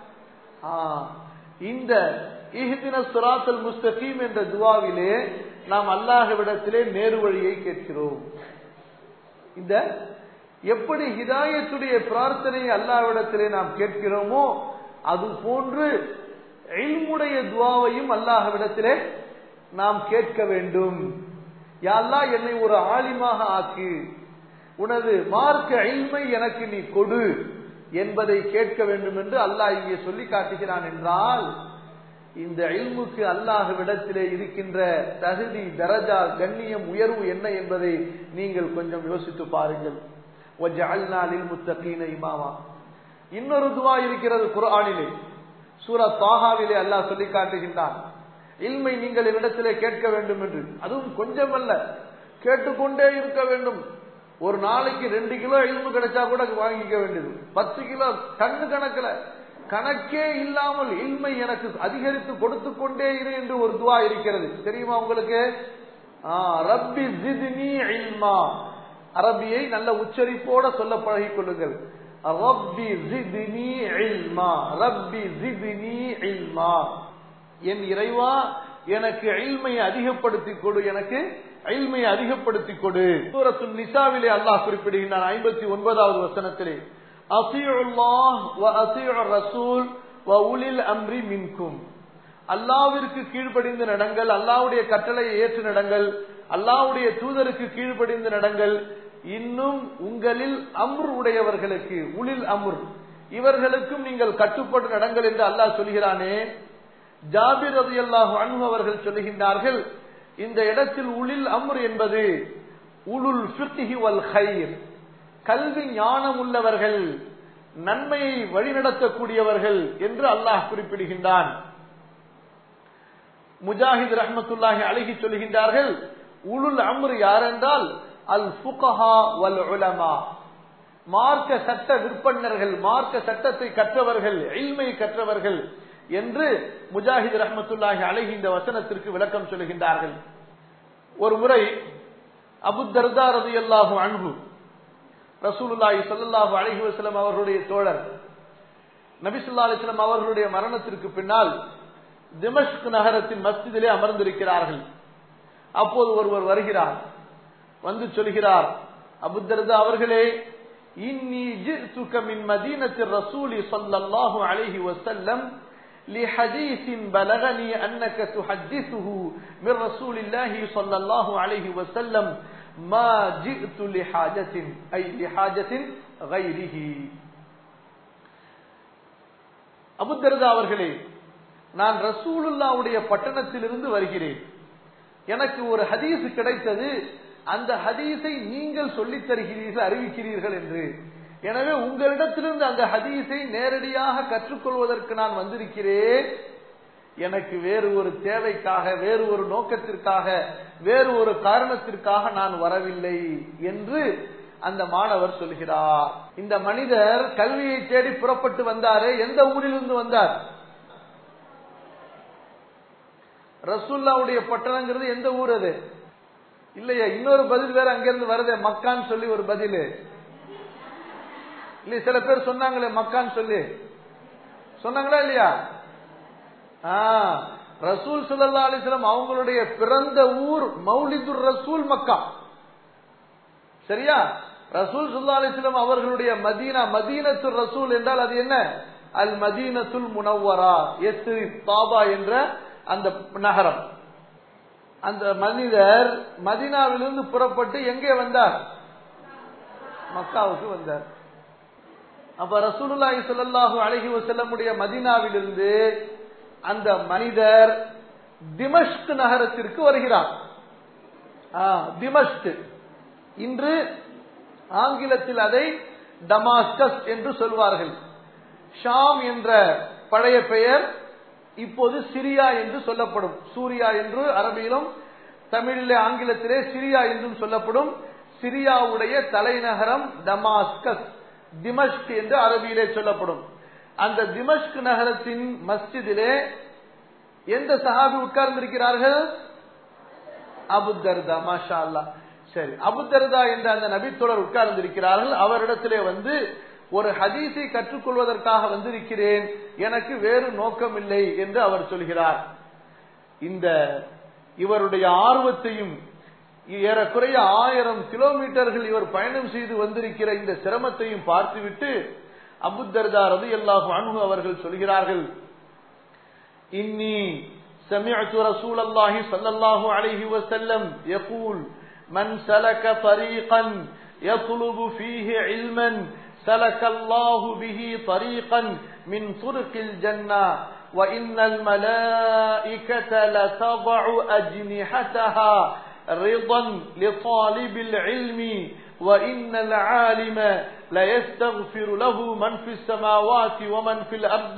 S1: இந்த இஹ்தின சுராத்தல் முஸ்தகீம் என்ற துவாவிலே நாம் அல்லாஹுவிடத்திலே நேரு வழியை கேட்கிறோம் இந்த எப்படி ஹிதாயத்துடைய பிரார்த்தனையை அல்லாஹ்விடத்திலே நாம் கேட்கிறோமோ அது போன்று எல்முடைய துவாவையும் அல்லாஹ்விடத்திலே நாம் கேட்க வேண்டும் யாழ்லா என்னை ஒரு ஆலிமாக ஆக்கு உனது மார்க்க அல்மை எனக்கு நீ கொடு என்பதை கேட்க வேண்டும் என்று அல்லாஹ் இங்கே சொல்லி காட்டுகிறான் என்றால் இந்த இல்முக்கு அல்லாஹ்விடத்திலே இருக்கின்ற தகுதி தரஜா கண்ணியம் உயர்வு என்ன என்பதை நீங்கள் கொஞ்சம் யோசித்து பாருங்கள் இமாமா இன்னொரு துவா இருக்கிறது குரானிலே சூரா தாகாவிலே அல்லாஹ் சொல்லி காட்டுகின்றான் இல்மை நீங்கள் என்னிடத்திலே கேட்க வேண்டும் என்று அதுவும் கொஞ்சம் அல்ல கேட்டுக்கொண்டே இருக்க வேண்டும் ஒரு நாளைக்கு ரெண்டு கிலோ இல்மு கிடைச்சா கூட வாங்கிக்க வேண்டியது பத்து கிலோ டன்னு கணக்குல கணக்கே இல்லாமல் இல்மை எனக்கு அதிகரித்து கொடுத்து கொண்டே இரு என்று ஒரு துவா இருக்கிறது தெரியுமா உங்களுக்கு ரப்பி ஜித்னி இல்மா அரபியை நல்ல உச்சரிப்போட சொல்ல பழகிக் கொள்ளுங்கள் ரப்பி ஜித்னி இல்மா ரப்பி ஜித்னி இல்மா என் இறைவா எனக்கு அயில்மையை அதிகப்படுத்தி கொடு எனக்கு அயில்மையை அதிகப்படுத்தி கொடு சூரத்துல் நிசாவிலே அல்லாஹ் குறிப்பிடுகின்றான் ஐம்பத்தி ஒன்பதாவது வசனத்திலே ரசூல் அம்ரி மின்கும் அல்லாவிற்கு கீழ்ப்படிந்து நடங்கள் அல்லாவுடைய கட்டளையை ஏற்று நடங்கள் அல்லாவுடைய தூதருக்கு கீழ்ப்படிந்து நடங்கள் இன்னும் உங்களில் அம்ர் உடையவர்களுக்கு உளில் அம்ர் இவர்களுக்கும் நீங்கள் கட்டுப்பட்டு நடங்கள் என்று அல்லாஹ் சொல்கிறானே ஜாபிர் ரதி அல்லாஹு அன்பு அவர்கள் சொல்லுகின்றார்கள் இந்த இடத்தில் உளில் அம்ர் என்பது உளுல் ஃபிக்ஹி வல் ஹைர் கல்வி ஞானம் உள்ளவர்கள் நன்மையை வழிநடத்தக்கூடியவர்கள் என்று அல்லாஹ் குறிப்பிடுகின்றான் முஜாஹித் ரஹமத்துல்லாஹி அழகி சொல்லுகின்றார்கள் உளுல் அம்ரு யார் என்றால் அல் ஃபுகஹா வல் உலமா மார்க்க சட்ட விற்பனர்கள் மார்க்க சட்டத்தை கற்றவர்கள் இல்மை கற்றவர்கள் என்று முஜாஹித் ரஹமத்துல்லாஹி அழகி இந்த வசனத்திற்கு விளக்கம் சொல்லுகின்றார்கள் ஒரு முறை அபுத்தர்தா ரதி அல்லாஹு அன்பு ரசூலுல்லாஹி ஸல்லல்லாஹு அலைஹி வஸல்லம் அவர்களுடைய தோழர் நபி ஸல்லல்லாஹு அலைஹி வஸல்லம் அவர்களுடைய மரணத்திற்கு பின்னால் திமஷ்க் நகரத்தின் மஸ்ஜிதிலே அமர்ந்திருக்கிறார்கள் அப்போது ஒருவர் வருகிறார் வந்து சொல்கிறார் அபுத்தர்தா அவர்களே இன்னி ஜித்துக மின் மதீனத்தி ரசூலி ஸல்லல்லாஹு அலைஹி வஸல்லம் لحديث بلغني أنك تحدثه من رسول الله صلى الله عليه وسلم ما جئت لحاجة أي لحاجة غيره அபுத்தர்தா அவர்களே நான் ரசூலுல்லாவுடைய பட்டணத்திலிருந்து வருகிறேன் எனக்கு ஒரு ஹதீஸ் கிடைத்தது அந்த ஹதீஸை நீங்கள் சொல்லித் தருகிறீர்கள் அறிவிக்கிறீர்கள் என்று எனவே உங்களிடத்திலிருந்து அந்த ஹதீஸை நேரடியாக கற்றுக்கொள்வதற்கு நான் வந்திருக்கிறேன் எனக்கு வேறு ஒரு தேவைக்காக வேறு ஒரு நோக்கத்திற்காக வேறு ஒரு காரணத்திற்காக நான் வரவில்லை என்று அந்த மாணவர் சொல்கிறார் இந்த மனிதர் கல்வியை தேடி புறப்பட்டு வந்தாரே எந்த ஊரிலிருந்து வந்தார் ரசூல்லாவுடைய பட்டணங்கிறது எந்த ஊர் அது இல்லையா இன்னொரு பதில் வேற அங்கிருந்து வருதே மக்கான்னு சொல்லி ஒரு பதில் இல்ல சில பேர் சொன்னாங்களே மக்கான்னு சொல்லி சொன்னாங்களா இல்லையா ரசூல் சுல்லா அலிஸ்லாம் அவங்களுடைய பிறந்த ஊர் மௌலிதுர் ரசூல் மக்கா சரியா ரசூல் சுல்லா அலிஸ்லாம் அவர்களுடைய மதீனா மதீனத்து ரசூல் என்றால் அது என்ன அல் மதீனத்துல் முனவரா எஸ்ரி தாபா என்ற அந்த நகரம் அந்த மனிதர் மதீனாவிலிருந்து புறப்பட்டு எங்கே வந்தார் மக்காவுக்கு வந்தார் அப்ப ரசூலுல்லாஹி ஸல்லல்லாஹு அலைஹி வஸல்லமுடைய மதீனாவிலிருந்து அந்த மனிதர் திமஷ்க் நகரத்திற்கு வருகிறார் திமஷ்க் இன்று ஆங்கிலத்தில் அதை டமாஸ்கஸ் என்று சொல்வார்கள் ஷாம் என்ற பழைய பெயர் இப்போது சிரியா என்று சொல்லப்படும் சூரியா என்று அரபியிலும் தமிழிலே ஆங்கிலத்திலே சிரியா என்றும் சொல்லப்படும் சிரியாவுடைய தலைநகரம் டமாஸ்கஸ் திமஷ்க் என்று அரபியிலே சொல்லப்படும் அந்த திமஷ்க் நகரத்தின் மஸ்ஜிதிலே எந்த சஹாபி உட்கார்ந்திருக்கிறார்கள் அபுத்தர்தா மாஷா அல்லா சரி அபுத்தர்தா என்ற அந்த நபித்தோழர் உட்கார்ந்திருக்கிறார்கள் அவரிடத்திலே வந்து ஒரு ஹதீஸை கற்றுக்கொள்வதற்காக வந்திருக்கிறேன் எனக்கு வேறு நோக்கம் இல்லை என்று அவர் சொல்கிறார் இந்த இவருடைய ஆர்வத்தையும் ஏறக்குறைய ஆயிரம் கிலோமீட்டர்கள் இவர் பயணம் செய்து வந்திருக்கிற இந்த சிரமத்தையும் பார்த்துவிட்டு அபுத்தர்தா ரதி அல்லாஹு அன்பு அவர்கள் சொல்கிறார்கள் இன்னி سمعت رسول الله صلى الله عليه وسلم يقول من سلك طريقا يطلب فيه علما سلك الله به طريقا من طرق الجنة وإن الملائكة لتضع أجنحتها رضا لطالب العلم وإن العالم ليستغفر له من في السماوات ومن في الأرض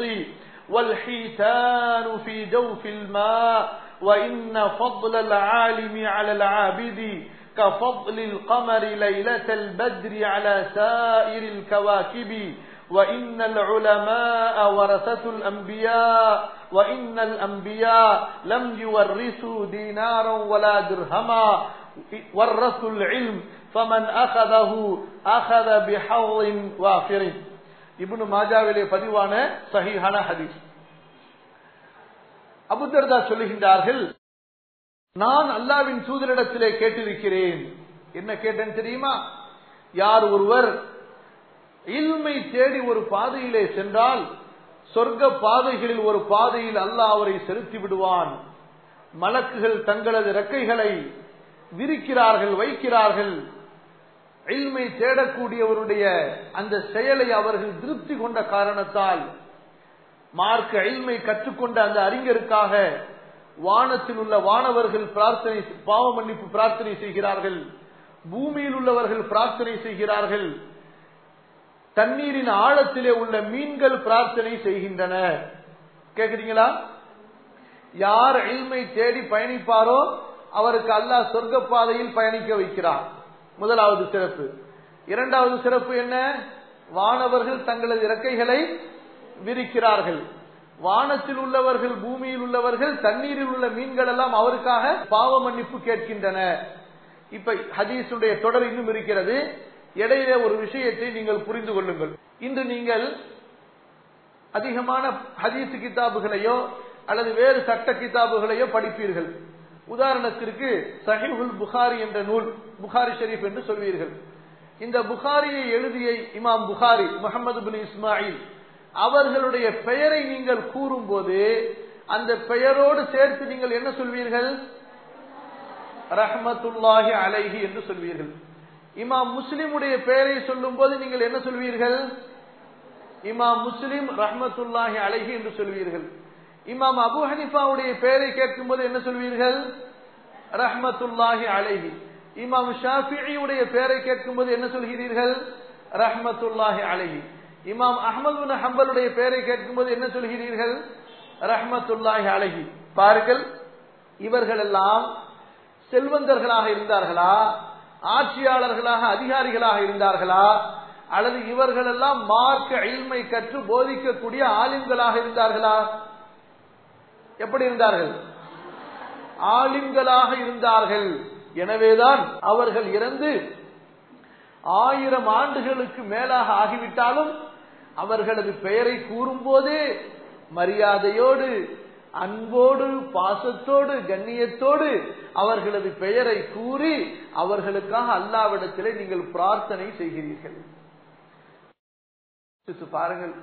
S1: والحيتان في جوف الماء وإن فضل العالم على العابد كفضل القمر ليلة البدر على سائر الكواكب وإن العلماء ورثة الأنبياء وإن الأنبياء لم يورثوا دينارا ولا درهما ورثوا العلم فمن أخذه أخذ بحظ وافر இப்னு மாஜாவிலே பதிவான சஹீஹான ஹதீஸ் அபுதர்தா சொல்லுகின்றார்கள் நான் அல்லாவின் தூதரிடத்திலே கேட்டிருக்கிறேன் என்ன கேட்டேன் தெரியுமா யார் ஒருவர் இல்மை தேடி ஒரு பாதையிலே சென்றால் சொர்க்க பாதைகளில் ஒரு பாதையில் அல்லாஹ் அவரை செலுத்தி விடுவான் மலக்குகள் தங்களது ரெக்கைகளை விரிக்கிறார்கள் வைக்கிறார்கள் இல்மை தேடக்கூடியவருடைய அந்த செயலை அவர்கள் திருப்தி கொண்ட காரணத்தால் மார்க்க இல்மை கற்றுக்கொண்ட அந்த அறிஞருக்காக வானத்தில் உள்ள வானவர்கள் பிரார்த்தனை பாவ மன்னிப்பு பிரார்த்தனை செய்கிறார்கள் பூமியில் உள்ளவர்கள் பிரார்த்தனை செய்கிறார்கள் தண்ணீரின் ஆழத்திலே உள்ள மீன்கள் பிரார்த்தனை செய்கின்றன கேக்குறீங்களா யார் இல்மை தேடி பயணிப்பாரோ அவருக்கு அல்லாஹ் சொர்க்க பாதையில் பயணிக்க வைக்கிறார் முதலாவது சிறப்பு இரண்டாவது சிறப்பு என்ன வானவர்கள் தங்களது இறக்கைகளை விரிக்கிறார்கள் வானத்தில் உள்ளவர்கள் பூமியில் உள்ளவர்கள் தண்ணீரில் உள்ள மீன்கள் எல்லாம் அவருக்காக பாவ மன்னிப்பு கேட்கின்றன இப்ப ஹதீஸுடைய தொடர் இன்னும் இருக்கிறது இடையிலே ஒரு விஷயத்தை நீங்கள் புரிந்து கொள்ளுங்கள் இன்று நீங்கள் அதிகமான ஹதீஸ் கிதாபுகளையோ அல்லது வேறு சட்ட கிதாபுகளையோ படிப்பீர்கள் உதாரணத்திற்கு சஹிஹுல் புகாரி என்ற நூல் புகாரி ஷெரீப் என்று சொல்வீர்கள் இந்த புகாரியை எழுதிய இமாம் புகாரி முகமது பின் இஸ்மாயில் அவர்களுடைய பெயரை நீங்கள் கூறும்போது அந்த பெயரோடு சேர்த்து நீங்கள் என்ன சொல்வீர்கள் ரஹமத்துல்லாஹி அலைஹி என்று சொல்வீர்கள் இமாம் முஸ்லிமுடைய பெயரை சொல்லும் போது நீங்கள் என்ன சொல்வீர்கள் இமாம் முஸ்லிம் ரஹமத்துல்லாஹி அலைஹி என்று சொல்வீர்கள் இமாம் அபு ஹனிஃபாவுடைய பெயரை கேட்கும் போது என்ன சொல்வீர்கள் ரஹமத்துல்லாஹி அலைஹி இமாம் ஷாஃபியுடைய பெயரை கேட்கும் போது என்ன சொல்கிறீர்கள் ரஹமத்துல்லாஹி அலைஹி இமாம் அஹமது ஹம்பலுடைய பெயரை கேட்கும் போது என்ன சொல்கிறீர்கள் ரஹமத்துல்லாஹி அலைஹி பாருங்கள் இவர்கள் எல்லாம் செல்வந்தர்களாக இருந்தார்களா ஆட்சியாளர்களாக அதிகாரிகளாக இருந்தார்களா அல்லது இவர்கள் எல்லாம் மார்க்க இல்மை கற்று போதிக்கக்கூடிய ஆலிம்களாக இருந்தார்களா எப்படி இருந்தார்கள் ஆலிம்களாக இருந்தார்கள் எனவேதான் அவர்கள் இறந்து ஆயிரம் ஆண்டுகளுக்கு மேலாக ஆகிவிட்டாலும் அவர்களது பெயரை கூறும் போதே மரியாதையோடு அன்போடு பாசத்தோடு கண்ணியத்தோடு அவர்களது பெயரை கூறி அவர்களுக்காக அல்லாவிடத்திலே நீங்கள் பிரார்த்தனை செய்கிறீர்கள் பாருங்கள்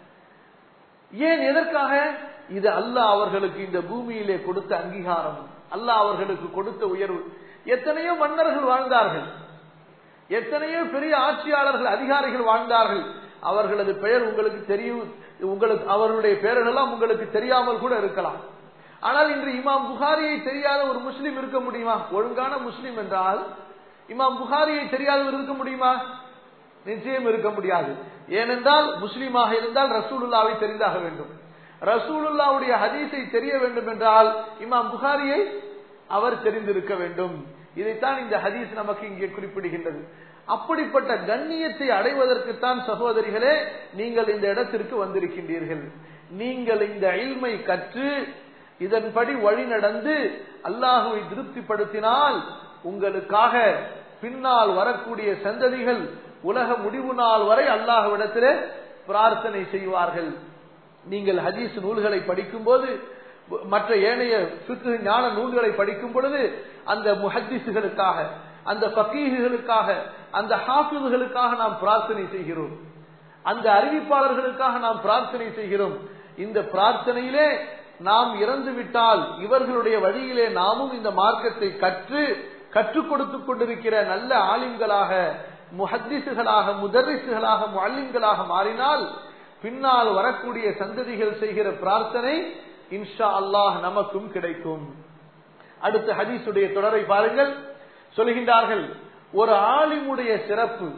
S1: ஏன் எதற்காக இது அல்லாஹ் அவர்களுக்கு இந்த பூமியிலே கொடுத்த அங்கீகாரம் அல்லாஹ் அவர்களுக்கு கொடுத்த உயர்வு எத்தனையோ மன்னர்கள் வாழ்ந்தார்கள் எத்தனையோ பெரிய ஆட்சியாளர்கள் அதிகாரிகள் வாழ்ந்தார்கள் அவர்களது பெயர் உங்களுக்கு தெரியும் உங்களுக்கு அவர்களுடைய பெயர்களெல்லாம் உங்களுக்கு தெரியாமல் கூட இருக்கலாம் ஆனால் இன்று இமாம் புகாரியை தெரியாத ஒரு முஸ்லீம் இருக்க முடியுமா ஒழுங்கான முஸ்லீம் என்றால் இமாம் புகாரியை தெரியாதவர் இருக்க முடியுமா நிச்சயம் இருக்க முடியாது ஏனென்றால் முஸ்லீமாக இருந்தால் ரசூலுல்லாவை தெரிந்தாக வேண்டும் ரசூலுல்லாவுடைய ஹதீஸை தெரிய வேண்டும் என்றால் இமாம் புகாரியை அவர் தெரிந்திருக்க வேண்டும் இதைத்தான் இந்த ஹதீஸ் நமக்கு இங்கே குறிப்பிடுகின்றது அப்படிப்பட்ட கண்ணியத்தை அடைவதற்குத்தான் சகோதரிகளே நீங்கள் இந்த இடத்திற்கு வந்திருக்கின்றீர்கள் நீங்கள் இந்த இல்மை கற்று இதன்படி வழி நடந்து அல்லாஹுவை திருப்திப்படுத்தினால் உங்களுக்காக பின்னால் வரக்கூடிய சந்ததிகள் உலக முடிவு நாள் வரை அல்லாஹ்விடத்திலே பிரார்த்தனை செய்வார்கள் நீங்கள் ஹதீஸ் நூல்களை படிக்கும் போது மற்ற ஏனைய சுற்று ஞான நூல்களை படிக்கும் பொழுது அந்த முஹத்திசுகளுக்காக அந்த பக்கீகுகளுக்காக அந்த ஹாஃபிதுகளுக்காக நாம் பிரார்த்தனை செய்கிறோம் அந்த அறிவிப்பாளர்களுக்காக நாம் பிரார்த்தனை செய்கிறோம் இந்த பிரார்த்தனையிலே நாம் இறந்து விட்டால் இவர்களுடைய வழியிலே நாமும் இந்த மார்க்கத்தை கற்று கற்றுக் கொடுத்துக் கொண்டிருக்கிற நல்ல ஆலிம்களாக முஹத்திசுகளாக முதரிசுகளாக முல்லிம்களாக மாறினால் பின்னால் வரக்கூடிய சந்ததிகள் செய்கிற பிரார்த்தனை இன்ஷா அல்லாஹ் நமக்கும் கிடைக்கும் அடுத்த ஹதீஸுடைய தொடரை பாருங்கள் சொல்கின்றார்கள் ஒரு ஆலிமுடைய சிறப்பு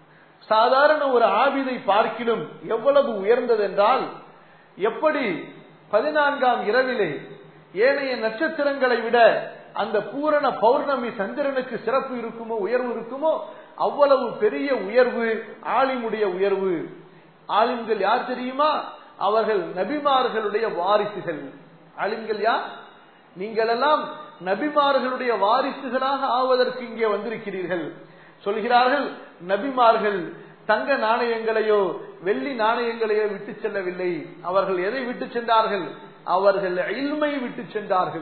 S1: சாதாரண ஒரு ஆபிதை பார்க்கிலும் எவ்வளவு உயர்ந்ததென்றால் எப்படி பதினான்காம் இரவிலே ஏனைய நட்சத்திரங்களை விட அந்த பூரண பௌர்ணமி சந்திரனுக்கு சிறப்பு இருக்குமோ உயர்வு இருக்குமோ அவ்வளவு பெரிய உயர்வு ஆலிமுடைய உயர்வு ஆலிம்கள் யார் தெரியுமா அவர்கள் நபிமார்களுடைய வாரிசுகள் ஆலிம்கள் யார் நீங்கள் எல்லாம் நபிமார்களுடைய வாரிசுகளாக ஆவதற்கு இங்கே வந்திருக்கிறீர்கள் சொல்கிறார்கள் நபிமார்கள் தங்க நாணயங்களையோ வெள்ளி நாணயங்களையோ விட்டு செல்லவில்லை அவர்கள் எதை விட்டு சென்றார்கள் அவர்கள் இல்மை விட்டு சென்றார்கள்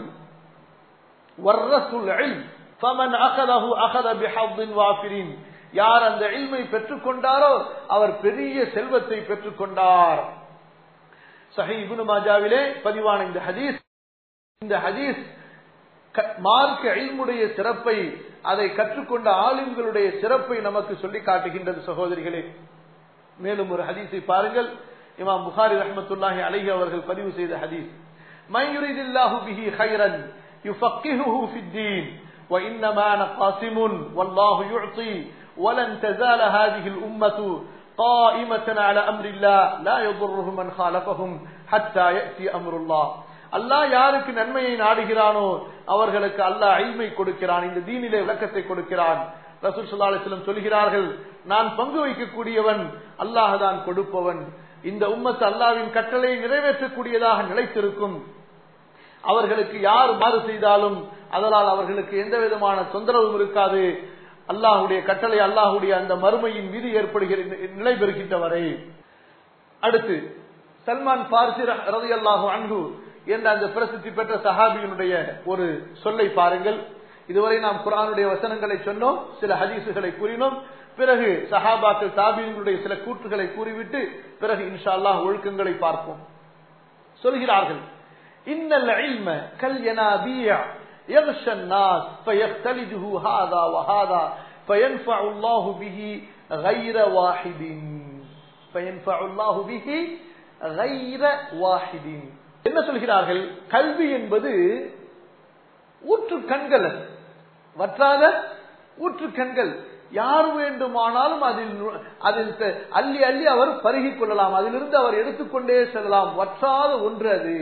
S1: யார் அந்த இல்மை பெற்றுக்கொண்டாரோ அவர் பெரிய செல்வத்தை பெற்றுக்கொண்டார் சஹி இபுனு மாஜாவிலே பதிவான இந்த ஹதீஸ் இந்த ஹதீஸ் மார்க்க இல்முடைய சிறப்பை அதை கற்றுக்கொண்ட ஆலிம்களுடைய சிறப்பை நமக்கு சொல்லி காட்டுகின்றது சகோதரிகளே மேலும் ஒரு ஹதீஸை பாருங்கள் இமாம் புகாரி ரஹமத்துல்லாஹி அலைஹி அவர்கள் பதிவு செய்த ஹதீஸ் மையுரிதில்லாஹு பிஹி ஹைரன் யுஃபக்கிஹுஹு ஃபித்தீன் وإنما أنا قاسم والله يعطي ولن تزال هذه الأمة قائمة على أمر الله لا يضره من خالفهم حتى يأتي أمر الله அல்லாஹ் யாருக்கு நன்மையை நாடுகிறானோ அவர்களுக்கு அல்லாஹ் அழிமை கொடுக்கிறான் இந்த தீனிலே விளக்கத்தை கொடுக்கிறான் ரசூல் சல்லா அலிஸ்லம் சொல்கிறார்கள் நான் பங்கு வைக்கக்கூடியவன் அல்லாஹ் தான் கொடுப்பவன் இந்த உம்மத்து அல்லாவின் கட்டளை நிறைவேற்றக்கூடியதாக நிலைத்திருக்கும் அவர்களுக்கு யார் மாறு செய்தாலும் அதனால் அவர்களுக்கு எந்த விதமான தொந்தரவும் இருக்காது அல்லாஹுடைய கட்டளை அல்லாஹுடைய அந்த மறுமையின் விதி ஏற்படுகிற நிலை பெறுகின்ற வரை அடுத்து சல்மான் பார்சி ரதி அல்லாஹு அன்பு என்ற அந்த பிரசித்தி பெற்ற சஹாபியினுடைய ஒரு சொல்லை பாருங்கள் இதுவரை நாம் குரானுடைய வசனங்களை சொன்னோம் சில ஹதீசுகளை கூறினோம் பிறகு சஹாபாக்கள் தாபியங்களுடைய சில கூற்றுகளை கூறிவிட்டு பிறகு இன்ஷா அல்லாஹ் ஒழுக்கங்களை பார்ப்போம் சொல்கிறார்கள் இன்னல் இல்ம கல் யனாபியா يغشى الناس فيختلجه هذا وهذا فينفع الله به غير واحد فينفع الله به غير واحد என்ன சொல்கிறார்கள் கல்வி என்பது ஊற்று கண்கள் வற்றாத ஊற்று கண்கள் யார் வேண்டுமானாலும் அதில் அதில் அள்ளி அள்ளி அவர் பருகிக் கொள்ளலாம் அதிலிருந்து அவர் எடுத்துக்கொண்டே செல்லலாம் வற்றாத ஒன்று அது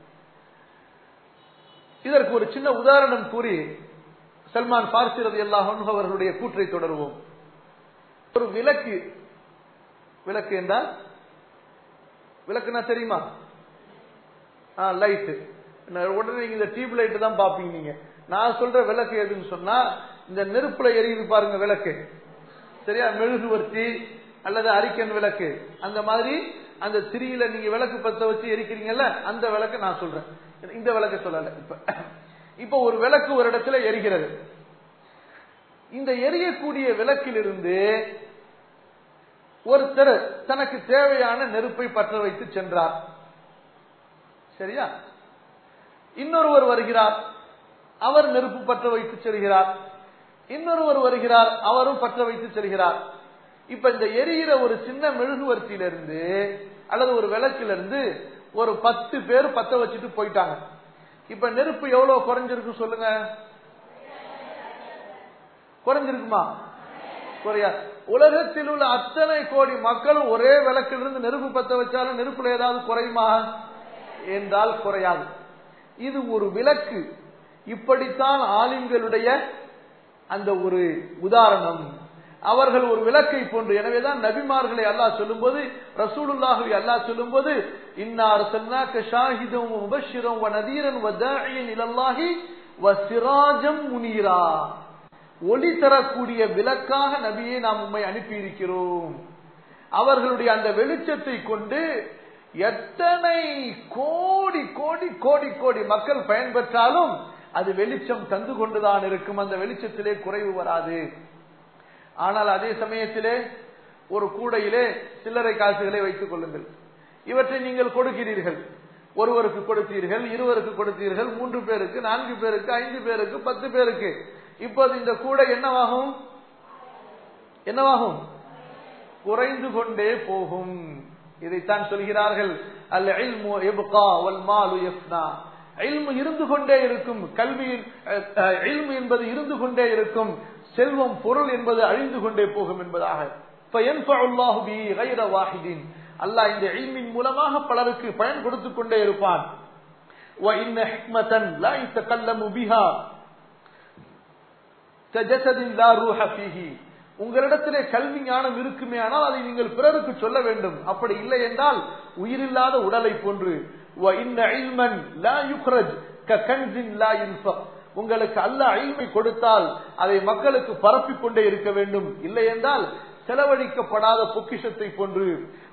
S1: இதற்கு ஒரு சின்ன உதாரணம் கூறி சல்மான் பார்சி ரதி அல்லாஹ் அவர்களுடைய கூற்றை தொடருவோம் ஒரு விளக்கு விளக்கு என்றால் விளக்குனா தெரியுமா லைட்டு உடனே நீங்க இந்த டியூப் லைட் தான் பாப்பீங்க நீங்க நான் சொல்ற விளக்கு எதுன்னு சொன்னா இந்த நெருப்புல எரியுது பாருங்க விளக்கு சரியா மெழுகுவர்த்தி அல்லது அரிக்கன் விளக்கு அந்த மாதிரி அந்த திரியில நீங்க விளக்கு பத்த வச்சு எரிக்கிறீங்கல்ல அந்த விளக்கு நான் சொல்றேன் இந்த விளக்கு சொல்லல இப்ப இப்ப ஒரு விளக்கு ஒரு இடத்துல எரிகிறது இந்த எரியக்கூடிய விளக்கிலிருந்து ஒருத்தர் தனக்கு தேவையான நெருப்பை பற்ற வைத்து சென்றார் சரியா இன்னொருவர் வருகிறார் அவர் நெருப்பு பற்ற வைத்து செல்கிறார் இன்னொருவர் வருகிறார் அவரும் பற்ற வைத்து செல்கிறார் இப்ப இந்த எரியிற ஒரு சின்ன மெழுகுவர்த்தியிலிருந்து அல்லது ஒரு விளக்கிலிருந்து ஒரு பத்து பேர் பத்த வச்சுட்டு போயிட்டாங்க இப்ப நெருப்பு எவ்வளவு குறைஞ்சிருக்கு சொல்லுங்க குறைஞ்சிருக்குமா குறையா உலகத்தில் உள்ள அத்தனை கோடி மக்களும் ஒரே விளக்கிலிருந்து நெருப்பு பத்த வச்சாலும் நெருப்புல ஏதாவது குறையுமா என்றால் குறையாது இது ஒரு விளக்கு இப்படித்தான் ஆலிம்களுடைய அந்த ஒரு உதாரணம் அவர்கள் ஒரு விளக்கை போன்று எனவேதான் நபிமார்களை அல்லாஹ் சொல்லும்போது ரசூலுல்லாஹை அல்லாஹ் சொல்லும்போது இன்னார் சொன்னாக்க ஷாஹிதும் முபஷிரும் வ நதீரன் வ தாஇயன் இலல்லாஹி வ சிராஜம் முனீரா ஒளி தரக்கூடிய விளக்காக நபியை நாம் உண்மை அனுப்பி இருக்கிறோம் அவர்களுடைய அந்த வெளிச்சத்தை கொண்டு எத்தனை கோடி கோடி கோடி கோடி மக்கள் பயன்பெற்றாலும் அது வெளிச்சம் தந்து கொண்டுதான் இருக்கும் அந்த வெளிச்சத்திலே குறைவு வராது ஆனால் அதே சமயத்திலே ஒரு கூடையிலே சில்லறை காசுகளை வைத்துக் கொள்ளுங்கள் இவற்றை நீங்கள் கொடுக்கிறீர்கள் ஒருவருக்கு கொடுத்தீர்கள் இருவருக்கு கொடுத்தீர்கள் மூன்று பேருக்கு நான்கு பேருக்கு ஐந்து பேருக்கு பத்து பேருக்கு இப்போது இந்த கூடை என்னவாகும் என்னவாகும் குறைந்து கொண்டே போகும் இதைத்தான் சொல்கிறார்கள் அல்ல இருந்து கொண்டே இருக்கும் கல்வியின் என்பது இருந்து கொண்டே இருக்கும் செல்வம் பொருள் என்பது அழிந்து கொண்டே போகும் என்பதாக அல்லாஹ் இந்த இல்மின் மூலமாக பலருக்கு பயன் கொடுத்துக் கொண்டே இருப்பான் உங்களிடத்திலே கல்வி ஞானம் இருக்குமே ஆனால் அதை நீங்கள் பிறருக்கு சொல்ல வேண்டும் அப்படி இல்லை என்றால் உயிரில்லாத உடலை போன்று உங்களுக்கு அல்ல அழிமை கொடுத்தால் அதை மக்களுக்கு பரப்பிக் கொண்டே இருக்க வேண்டும் இல்லை என்றால் செலவழிக்கப்படாத பொக்கிஷத்தை போன்று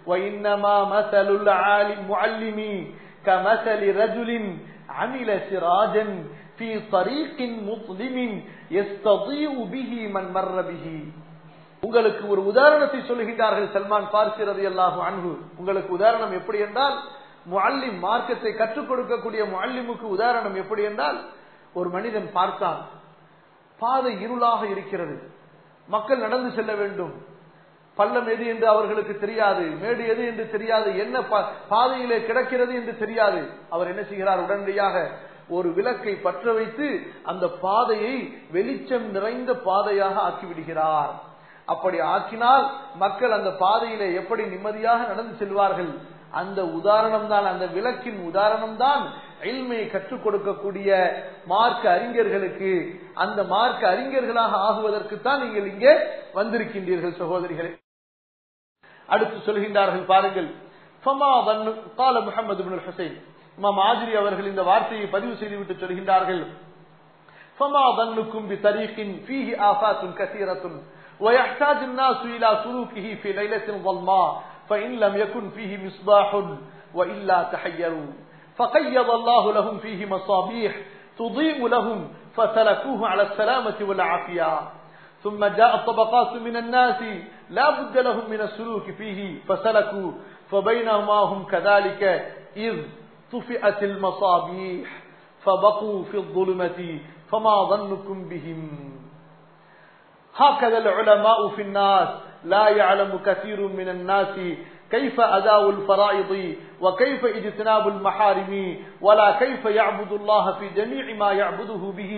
S1: عمل سراجا في طريق مظلم يستضيء به من مر به உங்களுக்கு ஒரு உதாரணத்தை சொல்லுகின்றார்கள் சல்மான் பார்சி ரதி அல்லாஹு அன்பு உங்களுக்கு உதாரணம் எப்படி என்றால் முல்லிம் மார்க்கத்தை கற்றுக் கொடுக்கக்கூடிய முல்லிமுக்கு உதாரணம் எப்படி என்றால் ஒரு மனிதன் பார்த்தான் பாதை இருளாக இருக்கிறது மக்கள் நடந்து செல்ல வேண்டும் பள்ளம் எது என்று அவர்களுக்கு தெரியாது மேடு எது என்று தெரியாது என்ன பா- பாதையிலே கிடக்கிறது என்று தெரியாது அவர் என்ன செய்கிறார் உடனடியாக ஒரு விளக்கை பற்ற வைத்து அந்த பாதையை வெளிச்சம் நிறைந்த பாதையாக ஆக்கிவிடுகிறார் அப்படி ஆக்கினால் மக்கள் அந்த பாதையிலே எப்படி நிம்மதியாக நடந்து செல்வார்கள் அந்த உதாரணம் தான் அந்த விளக்கின் உதாரணம் தான் எல்மையை கற்றுக் கொடுக்கக்கூடிய மார்க்க அறிஞர்களுக்கு அந்த மார்க்க அறிஞர்களாக ஆகுவதற்கு தான் நீங்கள் இங்கே வந்திருக்கின்றீர்கள் சகோதரிகளே அடுத்து சொல்கின்றார்கள் பாருங்கள் ஃபமா வன்னு கால முஹம்மது பின் ஹுசைன் இமாம் ஆஜிரி அவர்கள் இந்த வார்த்தையை பதிவு செய்துவிட்டு சொல்கின்றார்கள் فما ظنكم بطريق فيه آفات كثيرة ويحتاج الناس إلى سلوكه في ليلة ظلماء فإن لم يكن فيه مصباح وإلا تحيروا فقيض الله لهم فيه مصابيح تضيء لهم فسلكوه على السلامة والعافية ثم جاءت طبقات من الناس لا بد لهم من السلوك فيه فسلكوا فبينهما هم كذلك إذ طفئت المصابيح فبقوا في الظلمة فما ظنكم بهم هكذا العلماء في الناس لا يعلم كثير من الناس كيف أداء الفرائض وكيف اجتناب المحارم ولا كيف يعبد الله في جميع ما يعبده به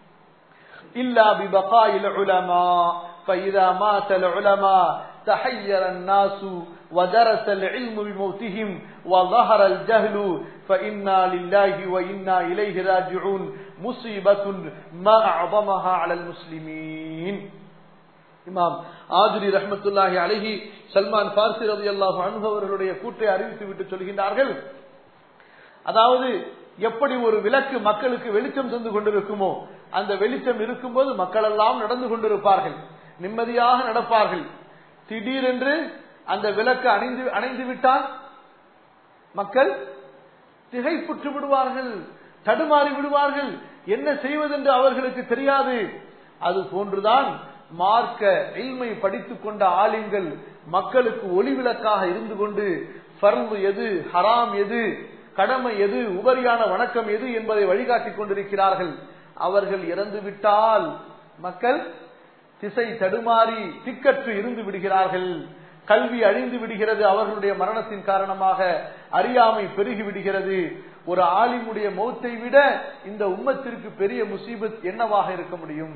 S1: إلا ببقاء العلماء فإذا مات العلماء تحير الناس ودرس العلم بموتهم وظهر الجهل فإنا لله وإنا إليه راجعون مصيبة ما أعظمها على المسلمين இமாம் ஆதிரி ரஹ்மத்துல்லாஹி அழகி சல்மான் பார்சி ரதி அல்லாஹு அவர்களுடைய கூற்றை அறிவித்து விட்டு சொல்கின்றார்கள் அதாவது எப்படி ஒரு விளக்கு மக்களுக்கு வெளிச்சம் தந்து கொண்டிருக்குமோ அந்த வெளிச்சம் இருக்கும்போது மக்கள் எல்லாம் நடந்து கொண்டிருப்பார்கள் நிம்மதியாக நடப்பார்கள் திடீரென்று அந்த விளக்கு அணைந்து அணைந்து விட்டால் மக்கள் திகைப்புற்று விடுவார்கள் தடுமாறி விடுவார்கள் என்ன செய்வதென்று அவர்களுக்கு தெரியாது அது போன்றுதான் மார்க்க இல்மை படித்துக் கொண்ட ஆலிம்கள் மக்களுக்கு ஒளி விளக்காக இருந்து கொண்டு ஃபர்வு எது ஹராம் எது கடமை எது உபரியான வணக்கம் எது என்பதை வழிகாட்டிக் கொண்டிருக்கிறார்கள் அவர்கள் இறந்து விட்டால் மக்கள் திசை தடுமாறி திக்கற்று இருந்து விடுகிறார்கள் கல்வி அழிந்து விடுகிறது அவர்களுடைய மரணத்தின் காரணமாக அறியாமை பெருகி விடுகிறது ஒரு ஆலிமுடைய மௌத்தை விட இந்த உம்மத்திற்கு பெரிய முசீபத் என்னவாக இருக்க முடியும்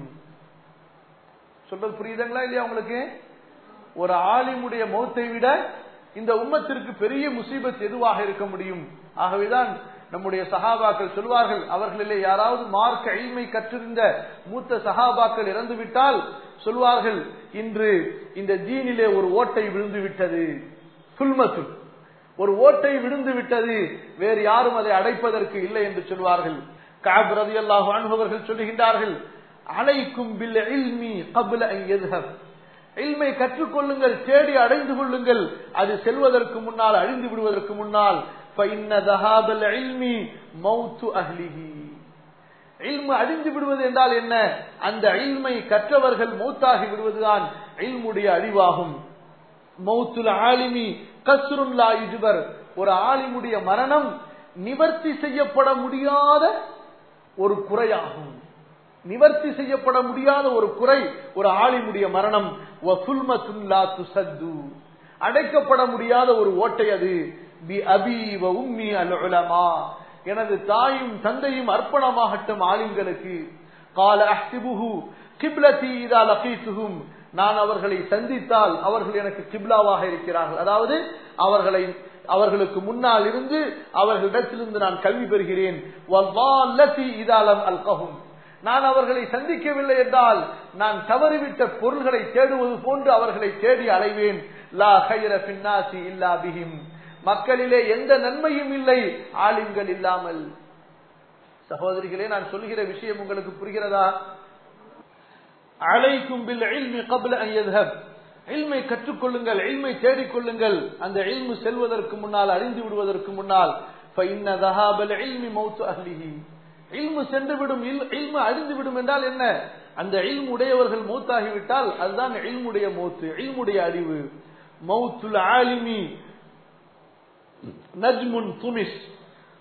S1: சொல்றது புரியுதுங்களா இல்லையா உங்களுக்கு ஒரு ஆலிமுடைய மௌத்தை விட இந்த உம்மத்திற்கு பெரிய முசீபத் எதுவாக இருக்க முடியும் ஆகவேதான் நம்முடைய சகாபாக்கள் சொல்வார்கள் அவர்களிலே யாராவது மார்க்க எளிமை கற்றிருந்த மூத்த சகாபாக்கள் இறந்துவிட்டால் சொல்வார்கள் இன்று இந்த ஜீனிலே ஒரு ஓட்டை விழுந்து விட்டது சுல்மத்து ஒரு ஓட்டை விழுந்து விட்டது வேறு யாரும் அதை அடைப்பதற்கு இல்லை என்று சொல்வார்கள் காப் ரதி அல்லாஹ் அவர்கள் சொல்லுகின்றார்கள் அலைக்கும் பில் இல்மி கபுல இல்மை கற்றுக்கொள்ளுங்கள் தேடி அடைந்து கொள்ளுங்கள் அது செல்வதற்கு முன்னால் அழிந்து விடுவதற்கு முன்னால் அழிந்து விடுவது என்றால் என்ன அந்த இல்மை கற்றவர்கள் மௌத்தாகி விடுவதுதான் இல்முடைய அழிவாகும் மௌத்துல் ஆலிமி கஸ்ருல்லா இஜுபர் ஒரு ஆலிமுடைய மரணம் நிவர்த்தி செய்யப்பட முடியாத ஒரு குறையாகும் நிவர்த்தி செய்யப்பட முடியாத ஒரு குறை ஒரு ஆலிமுடைய மரணம் அடைக்கப்பட முடியாத ஒரு ஓட்டை அது பி அபி உம்மி அல் உலமா எனது தாயும் தந்தையும் அர்ப்பணமாகட்டும் ஆலிம்களுக்கு கால அஹ்திபுஹு கிப்லதி இதா லகீத்துஹும் நான் அவர்களை சந்தித்தால் அவர்கள் எனக்கு கிப்லாவாக இருக்கிறார்கள் அதாவது அவர்களை அவர்களுக்கு முன்னால் இருந்து அவர்களிடத்திலிருந்து நான் கல்வி பெறுகிறேன் இதாலம் அல்கஹும் நான் அவர்களை சந்திக்கவில்லை என்றால் நான் தவறிவிட்ட பொருள்களை தேடுவது போன்று அவர்களை தேடி அலைவேன் லா ஹைர பின்னாசி இல்லா பிஹிம் மக்களிலே எந்த நன்மையும் இல்லை ஆலிம்கள் இல்லாமல் சகோதரிகளே நான் சொல்கிற விஷயம் உங்களுக்கு புரிகிறதா அலைக்கும் பில் இல்மி கபில அய்யத்ஹப் இல்மை கற்றுக்கொள்ளுங்கள் இல்மை தேடிக்கொள்ளுங்கள் அந்த இல்மு செல்வதற்கு முன்னால் அறிந்து விடுவதற்கு முன்னால் فإن ذهاب العلم موت أهله இல்மு சென்றுவிடும் இல்மு அழிந்துவிடும் என்றால் என்ன அந்த இல்மு உடையவர்கள் மௌத்தாகிவிட்டால் அதுதான் இல்முடைய மௌத்து இல்முடைய அறிவு மௌத்துல் ஆலிமி நஜ்முன் துமிஸ்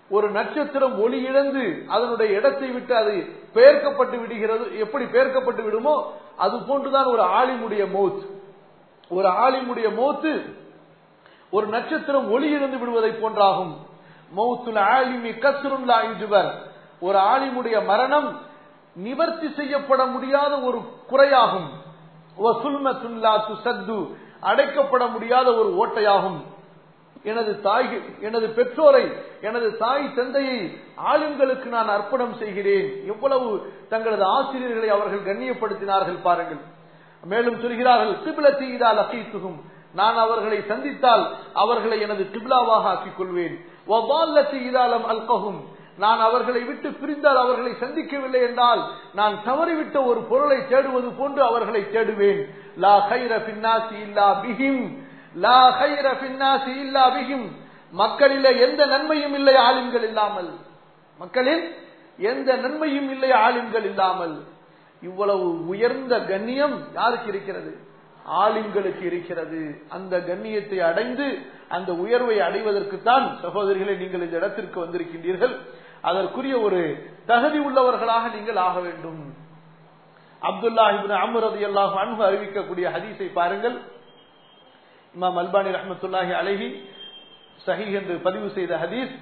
S1: ஒரு நட்சத்திரம் ஒளி இழந்து அதனுடைய இடத்தை விட்டு அது பெயர்க்கப்பட்டு விடுகிறது எப்படி பெயர்க்கப்பட்டு விடுமோ அது போன்றுதான் ஒரு ஆலிமுடைய மௌத் ஒரு ஆலிமுடைய மௌத்து ஒரு நட்சத்திரம் ஒளி இழந்து விடுவதை போன்றாகும் மௌத்துல் ஆலிமி கஸ்ருன் லா யுஜ்பர் ஒரு ஆலிமுடைய மரணம் நிவர்த்தி செய்யப்பட முடியாத ஒரு குறையாகும் வசுல்மத்துன் லா துசத்து அடைக்கப்பட முடியாத ஒரு ஓட்டையாகும் எனது தாய் எனது பெற்றோரை எனது தாய் தந்தையை ஆளுங்களுக்கு நான் அர்ப்பணம் செய்கிறேன் எவ்வளவு தங்களது ஆசிரியர்களை அவர்கள் கண்ணியப்படுத்தினார்கள் பாருங்கள் மேலும் சொல்கிறார்கள் கிபிலத்தி இதா லக்கீத்துகும் நான் அவர்களை சந்தித்தால் அவர்களை எனது கிபிலாவாக ஆக்கிக் கொள்வேன் வபால்லத்தி இதாலம் அல்கஹும் நான் அவர்களை விட்டு பிரிந்தால் அவர்களை சந்திக்கவில்லை என்றால் நான் தவறிவிட்ட ஒரு பொருளை தேடுவது போன்று அவர்களை தேடுவேன் லா கைர பின்னாசி இல்லா பிஹிம் லா கைர பின்னாசி இல்லா பிஹிம் மக்களிலே எந்த நன்மையும் இல்லை ஆலிம்கள் இல்லாமல் மக்களில் எந்த நன்மையும் இல்லை ஆலிம்கள் இல்லாமல் இவ்வளவு உயர்ந்த கண்ணியம் யாருக்கு இருக்கிறது ஆலிம்களுக்கு இருக்கிறது அந்த கண்ணியத்தை அடைந்து அந்த உயர்வை அடைவதற்குத்தான் சகோதரிகளை நீங்கள் இந்த இடத்திற்கு வந்திருக்கின்றீர்கள் அதற்குரிய ஒரு தகுதி உள்ளவர்களாக நீங்கள் ஆக வேண்டும் அப்துல்லா இபின் அம்ரது அல்லாஹ் அன்பு அறிவிக்கக்கூடிய ஹதீஸை பாருங்கள் இமாம் அல்பானி ரஹமத்துல்லாஹி அழகி சஹி என்று பதிவு செய்த ஹதீஸ்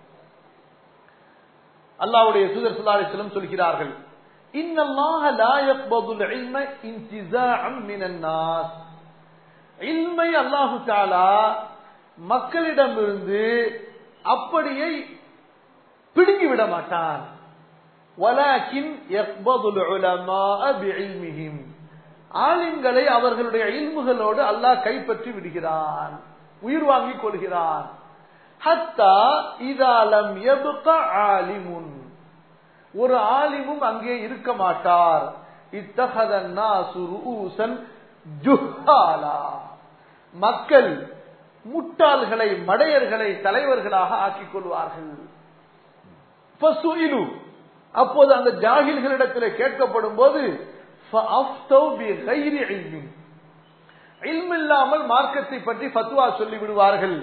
S1: அல்லாவுடைய தூதர் சுல்லா அலிஸ்லம் சொல்கிறார்கள் இன்னல்லாஹ லா யக்பதுல் இல்ம இன்திஸாஅம் மினன் நாஸ் இல்மை அல்லாஹு தஆலா மக்களிடமிருந்து அப்படியே பிடுங்கி விட மாட்டான் வலாக்கின் யக்பதுல் உலமாஅ பிஇல்மிஹிம் ஆலிம்களை அவர்களுடைய இல்முகளோடு அல்லாஹ் கைப்பற்றி விடுகிறான் உயிர் வாங்கிக் கொள்கிறான் ஹத்தா இதாலம் எபுக ஆலிமுன் ஒரு ஆலிமும் அங்கே இருக்க மாட்டார் இத்தகதன் ஜுஹாலா மக்கள் முட்டாள்களை மடையர்களை தலைவர்களாக ஆக்கிக் கொள்வார்கள் அப்போது அந்த ஜாகில்களிடத்தில் கேட்கப்படும் போது இல்லாமல் மார்க்கத்தை பற்றி பத்துவா சொல்லி விடுவார்கள்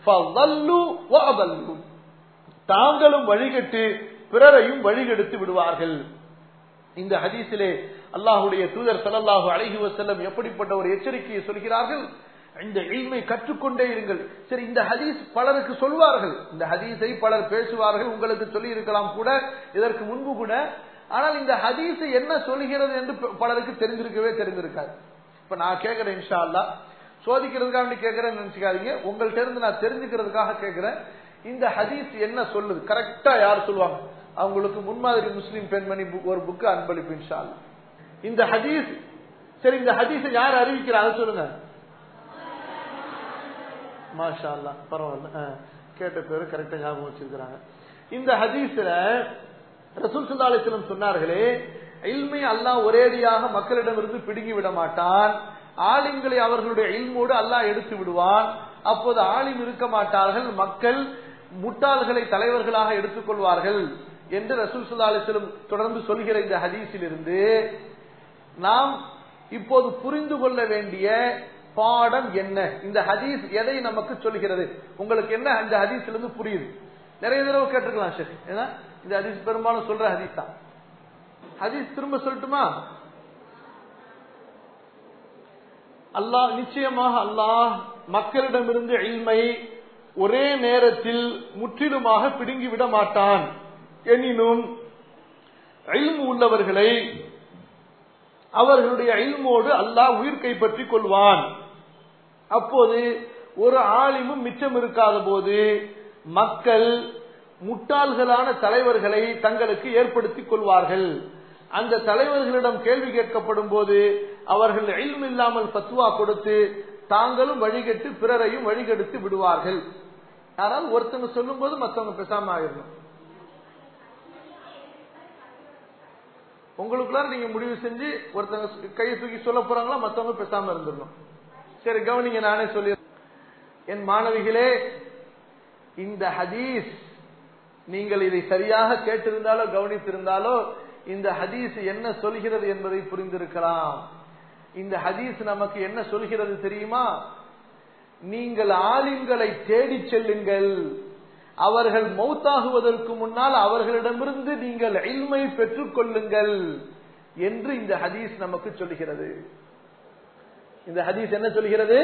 S1: தாங்களும் வழிகட்டு பிறரையும் வழிகெடுத்து விடுவார்கள் இந்த ஹதீஸிலே அல்லாஹுடைய தூதர் சலல்லாஹு அழகி வசல்லம் எப்படிப்பட்ட ஒரு எச்சரிக்கையை சொல்கிறார்கள் இந்த இல்மை கற்றுக்கொண்டே இருங்கள் சரி இந்த ஹதீஸ் பலருக்கு சொல்வார்கள் இந்த ஹதீஸை பலர் பேசுவார்கள் உங்களுக்கு சொல்லி இருக்கலாம் கூட இதற்கு முன்பு கூட ஆனால் இந்த ஹதீஸ் என்ன சொல்கிறது என்று பலருக்கு தெரிஞ்சிருக்கவே தெரிஞ்சிருக்காது இப்ப நான் கேட்கிறேன் இன்ஷா அல்லா சோதிக்கிறதுக்காக கேட்கிறேன்னு நினைச்சுக்காதீங்க உங்கள்ட்ட இருந்து நான் தெரிஞ்சுக்கிறதுக்காக கேட்கிறேன் இந்த ஹதீஸ் என்ன சொல்லுது கரெக்டா யார் சொல்லுவாங்க அவங்களுக்கு முன்மாதிரி முஸ்லீம் பெண்மணி ஒரு புக்கு அன்பளிப்பு இன்ஷா அல்லா இந்த ஹதீஸ் சரி இந்த ஹதீஸை யார் அறிவிக்கிறாங்க சொல்லுங்க மாஷா அல்லா பரவாயில்ல கேட்ட பேரு கரெக்டா ஞாபகம் வச்சிருக்கிறாங்க இந்த ஹதீஸ்ல ரசூல் சுல்லாலிஸ்லம் சொன்னார்களே இல்மை அல்லாஹ் ஒரேடியாக மக்களிடமிருந்து பிடுங்கி விட மாட்டான் ஆலிம்களை அவர்களுடைய இல்மோடு அல்லாஹ் எடுத்து விடுவான் அப்போது ஆலிம் இருக்க மாட்டார்கள் மக்கள் முட்டாள்களை தலைவர்களாக எடுத்துக்கொள்வார்கள் என்று ரசூல் சுல்லா அலிஸ்லம் தொடர்ந்து சொல்கிற இந்த ஹதீஸில் இருந்து நாம் இப்போது புரிந்து கொள்ள வேண்டிய பாடம் என்ன இந்த ஹதீஸ் எதை நமக்கு சொல்கிறது உங்களுக்கு என்ன இந்த ஹதீஸ்ல இருந்து புரியுது நிறைய தடவை கேட்டிருக்கலாம் ஷேக் ஏன்னா இந்த ஹதீஸ் பெரும்பாலும் சொல்ற ஹதீஸ் தான் ஹதீஸ் திரும்ப சொல்லட்டுமா அல்லாஹ் நிச்சயமாக அல்லாஹ் மக்களிடமிருந்து இல்மை ஒரே நேரத்தில் முற்றிலுமாக பிடுங்கி விட மாட்டான் எனினும் இல்மு உள்ளவர்களை அவர்களுடைய இல்மோடு அல்லாஹ் உயிர் கைப்பற்றிக் கொள்வான் அப்போது ஒரு ஆலிமும் மிச்சம் இருக்காத போது மக்கள் முட்டாள்களான தலைவர்களை தங்களுக்கு ஏற்படுத்திக் கொள்வார்கள் அந்த தலைவர்களிடம் கேள்வி கேட்கப்படும் போது அவர்கள் இல்ம் இல்லாமல் பத்துவா கொடுத்து தாங்களும் வழிகட்டு பிறரையும் வழிகெடுத்து விடுவார்கள் யாராவது ஒருத்தவங்க சொல்லும் போது மற்றவங்க பேசாம ஆயிடணும் உங்களுக்குள்ள நீங்க முடிவு செஞ்சு ஒருத்தவங்க கையை தூக்கி சொல்ல போறாங்களா மத்தவங்க பேசாம இருந்துடணும் சரி கவனிங்க நானே சொல்லி என் மாணவிகளே இந்த ஹதீஸ் நீங்கள் இதை சரியாக கேட்டிருந்தாலோ கவனித்திருந்தாலோ இந்த ஹதீஸ் என்ன சொல்கிறது என்பதை புரிந்திருக்கலாம் இந்த ஹதீஸ் நமக்கு என்ன சொல்கிறது தெரியுமா நீங்கள் ஆலிம்களை தேடி செல்லுங்கள் அவர்கள் மௌத்தாகுவதற்கு முன்னால் அவர்களிடமிருந்து நீங்கள் இல்மை பெற்றுக் கொள்ளுங்கள் என்று இந்த ஹதீஸ் நமக்கு சொல்லுகிறது இந்த ஹதீஸ் என்ன சொல்கிறது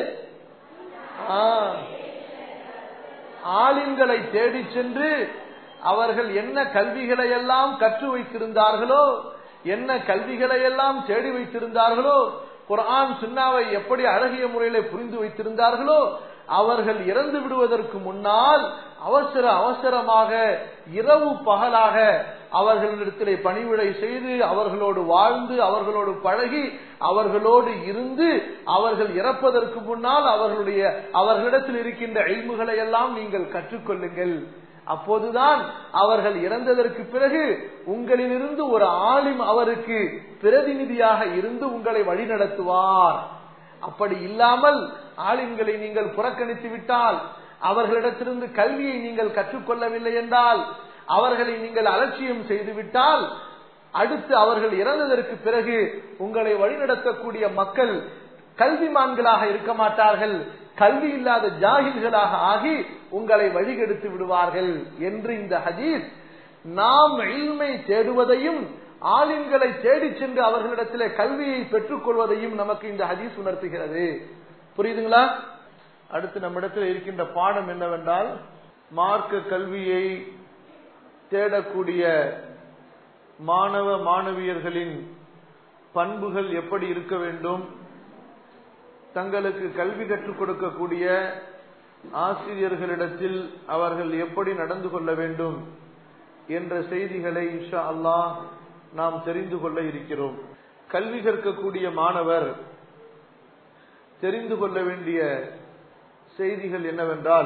S1: ஆலிம்களை தேடி சென்று அவர்கள் என்ன கல்விகளை எல்லாம் கற்று வைத்திருந்தார்களோ என்ன கல்விகளை எல்லாம் தேடி வைத்திருந்தார்களோ குரான் சுன்னாவை எப்படி அழகிய முறையில புரிந்து வைத்திருந்தார்களோ அவர்கள் இறந்து விடுவதற்கு முன்னால் அவசர அவசரமாக இரவு பகலாக அவர்களிடத்திலே பணிவிடை செய்து அவர்களோடு வாழ்ந்து அவர்களோடு பழகி அவர்களோடு இருந்து அவர்கள் இறப்பதற்கு முன்னால் அவர்களுடைய அவர்களிடத்தில் இருக்கின்ற எய்முகளை எல்லாம் நீங்கள் கற்றுக்கொள்ளுங்கள் அப்போதுதான் அவர்கள் இறந்ததற்கு பிறகு உங்களிலிருந்து ஒரு ஆலிம் அவருக்கு பிரதிநிதியாக இருந்து உங்களை வழிநடத்துவார் அப்படி இல்லாமல் ஆலிம்களை நீங்கள் புறக்கணித்து விட்டால் அவர்களிடத்திலிருந்து கல்வியை நீங்கள் கற்றுக்கொள்ளவில்லை என்றால் அவர்களை நீங்கள் அலட்சியம் செய்துவிட்டால் அடுத்து அவர்கள் இறந்ததற்கு பிறகு உங்களை வழிநடத்தக்கூடிய மக்கள் கல்விமான்களாக இருக்க மாட்டார்கள் கல்வி இல்லாத ஜாகில்களாக ஆகி உங்களை வழிகெடுத்து விடுவார்கள் என்று இந்த ஹதீஸ் நாம் இல்மை தேடுவதையும் ஆலிம்களை தேடி சென்று அவர்களிடத்திலே கல்வியை பெற்றுக் கொள்வதையும் நமக்கு இந்த ஹதீஸ் உணர்த்துகிறது புரியுதுங்களா அடுத்து நம்மிடத்தில் இருக்கின்ற பாடம் என்னவென்றால் மார்க்க கல்வியை தேடக்கூடிய மாணவ மாணவியர்களின் பண்புகள் எப்படி இருக்க வேண்டும் தங்களுக்கு கல்வி கற்றுக் கொடுக்கக்கூடிய ஆசிரியர்களிடத்தில் அவர்கள் எப்படி நடந்து கொள்ள வேண்டும் என்ற செய்திகளை இன்ஷா அல்லாஹ் நாம் தெரிந்து கொள்ள இருக்கிறோம் கல்வி கற்கக்கூடிய மாணவர் தெரிந்து கொள்ள வேண்டிய செய்திகள் என்னவென்றால்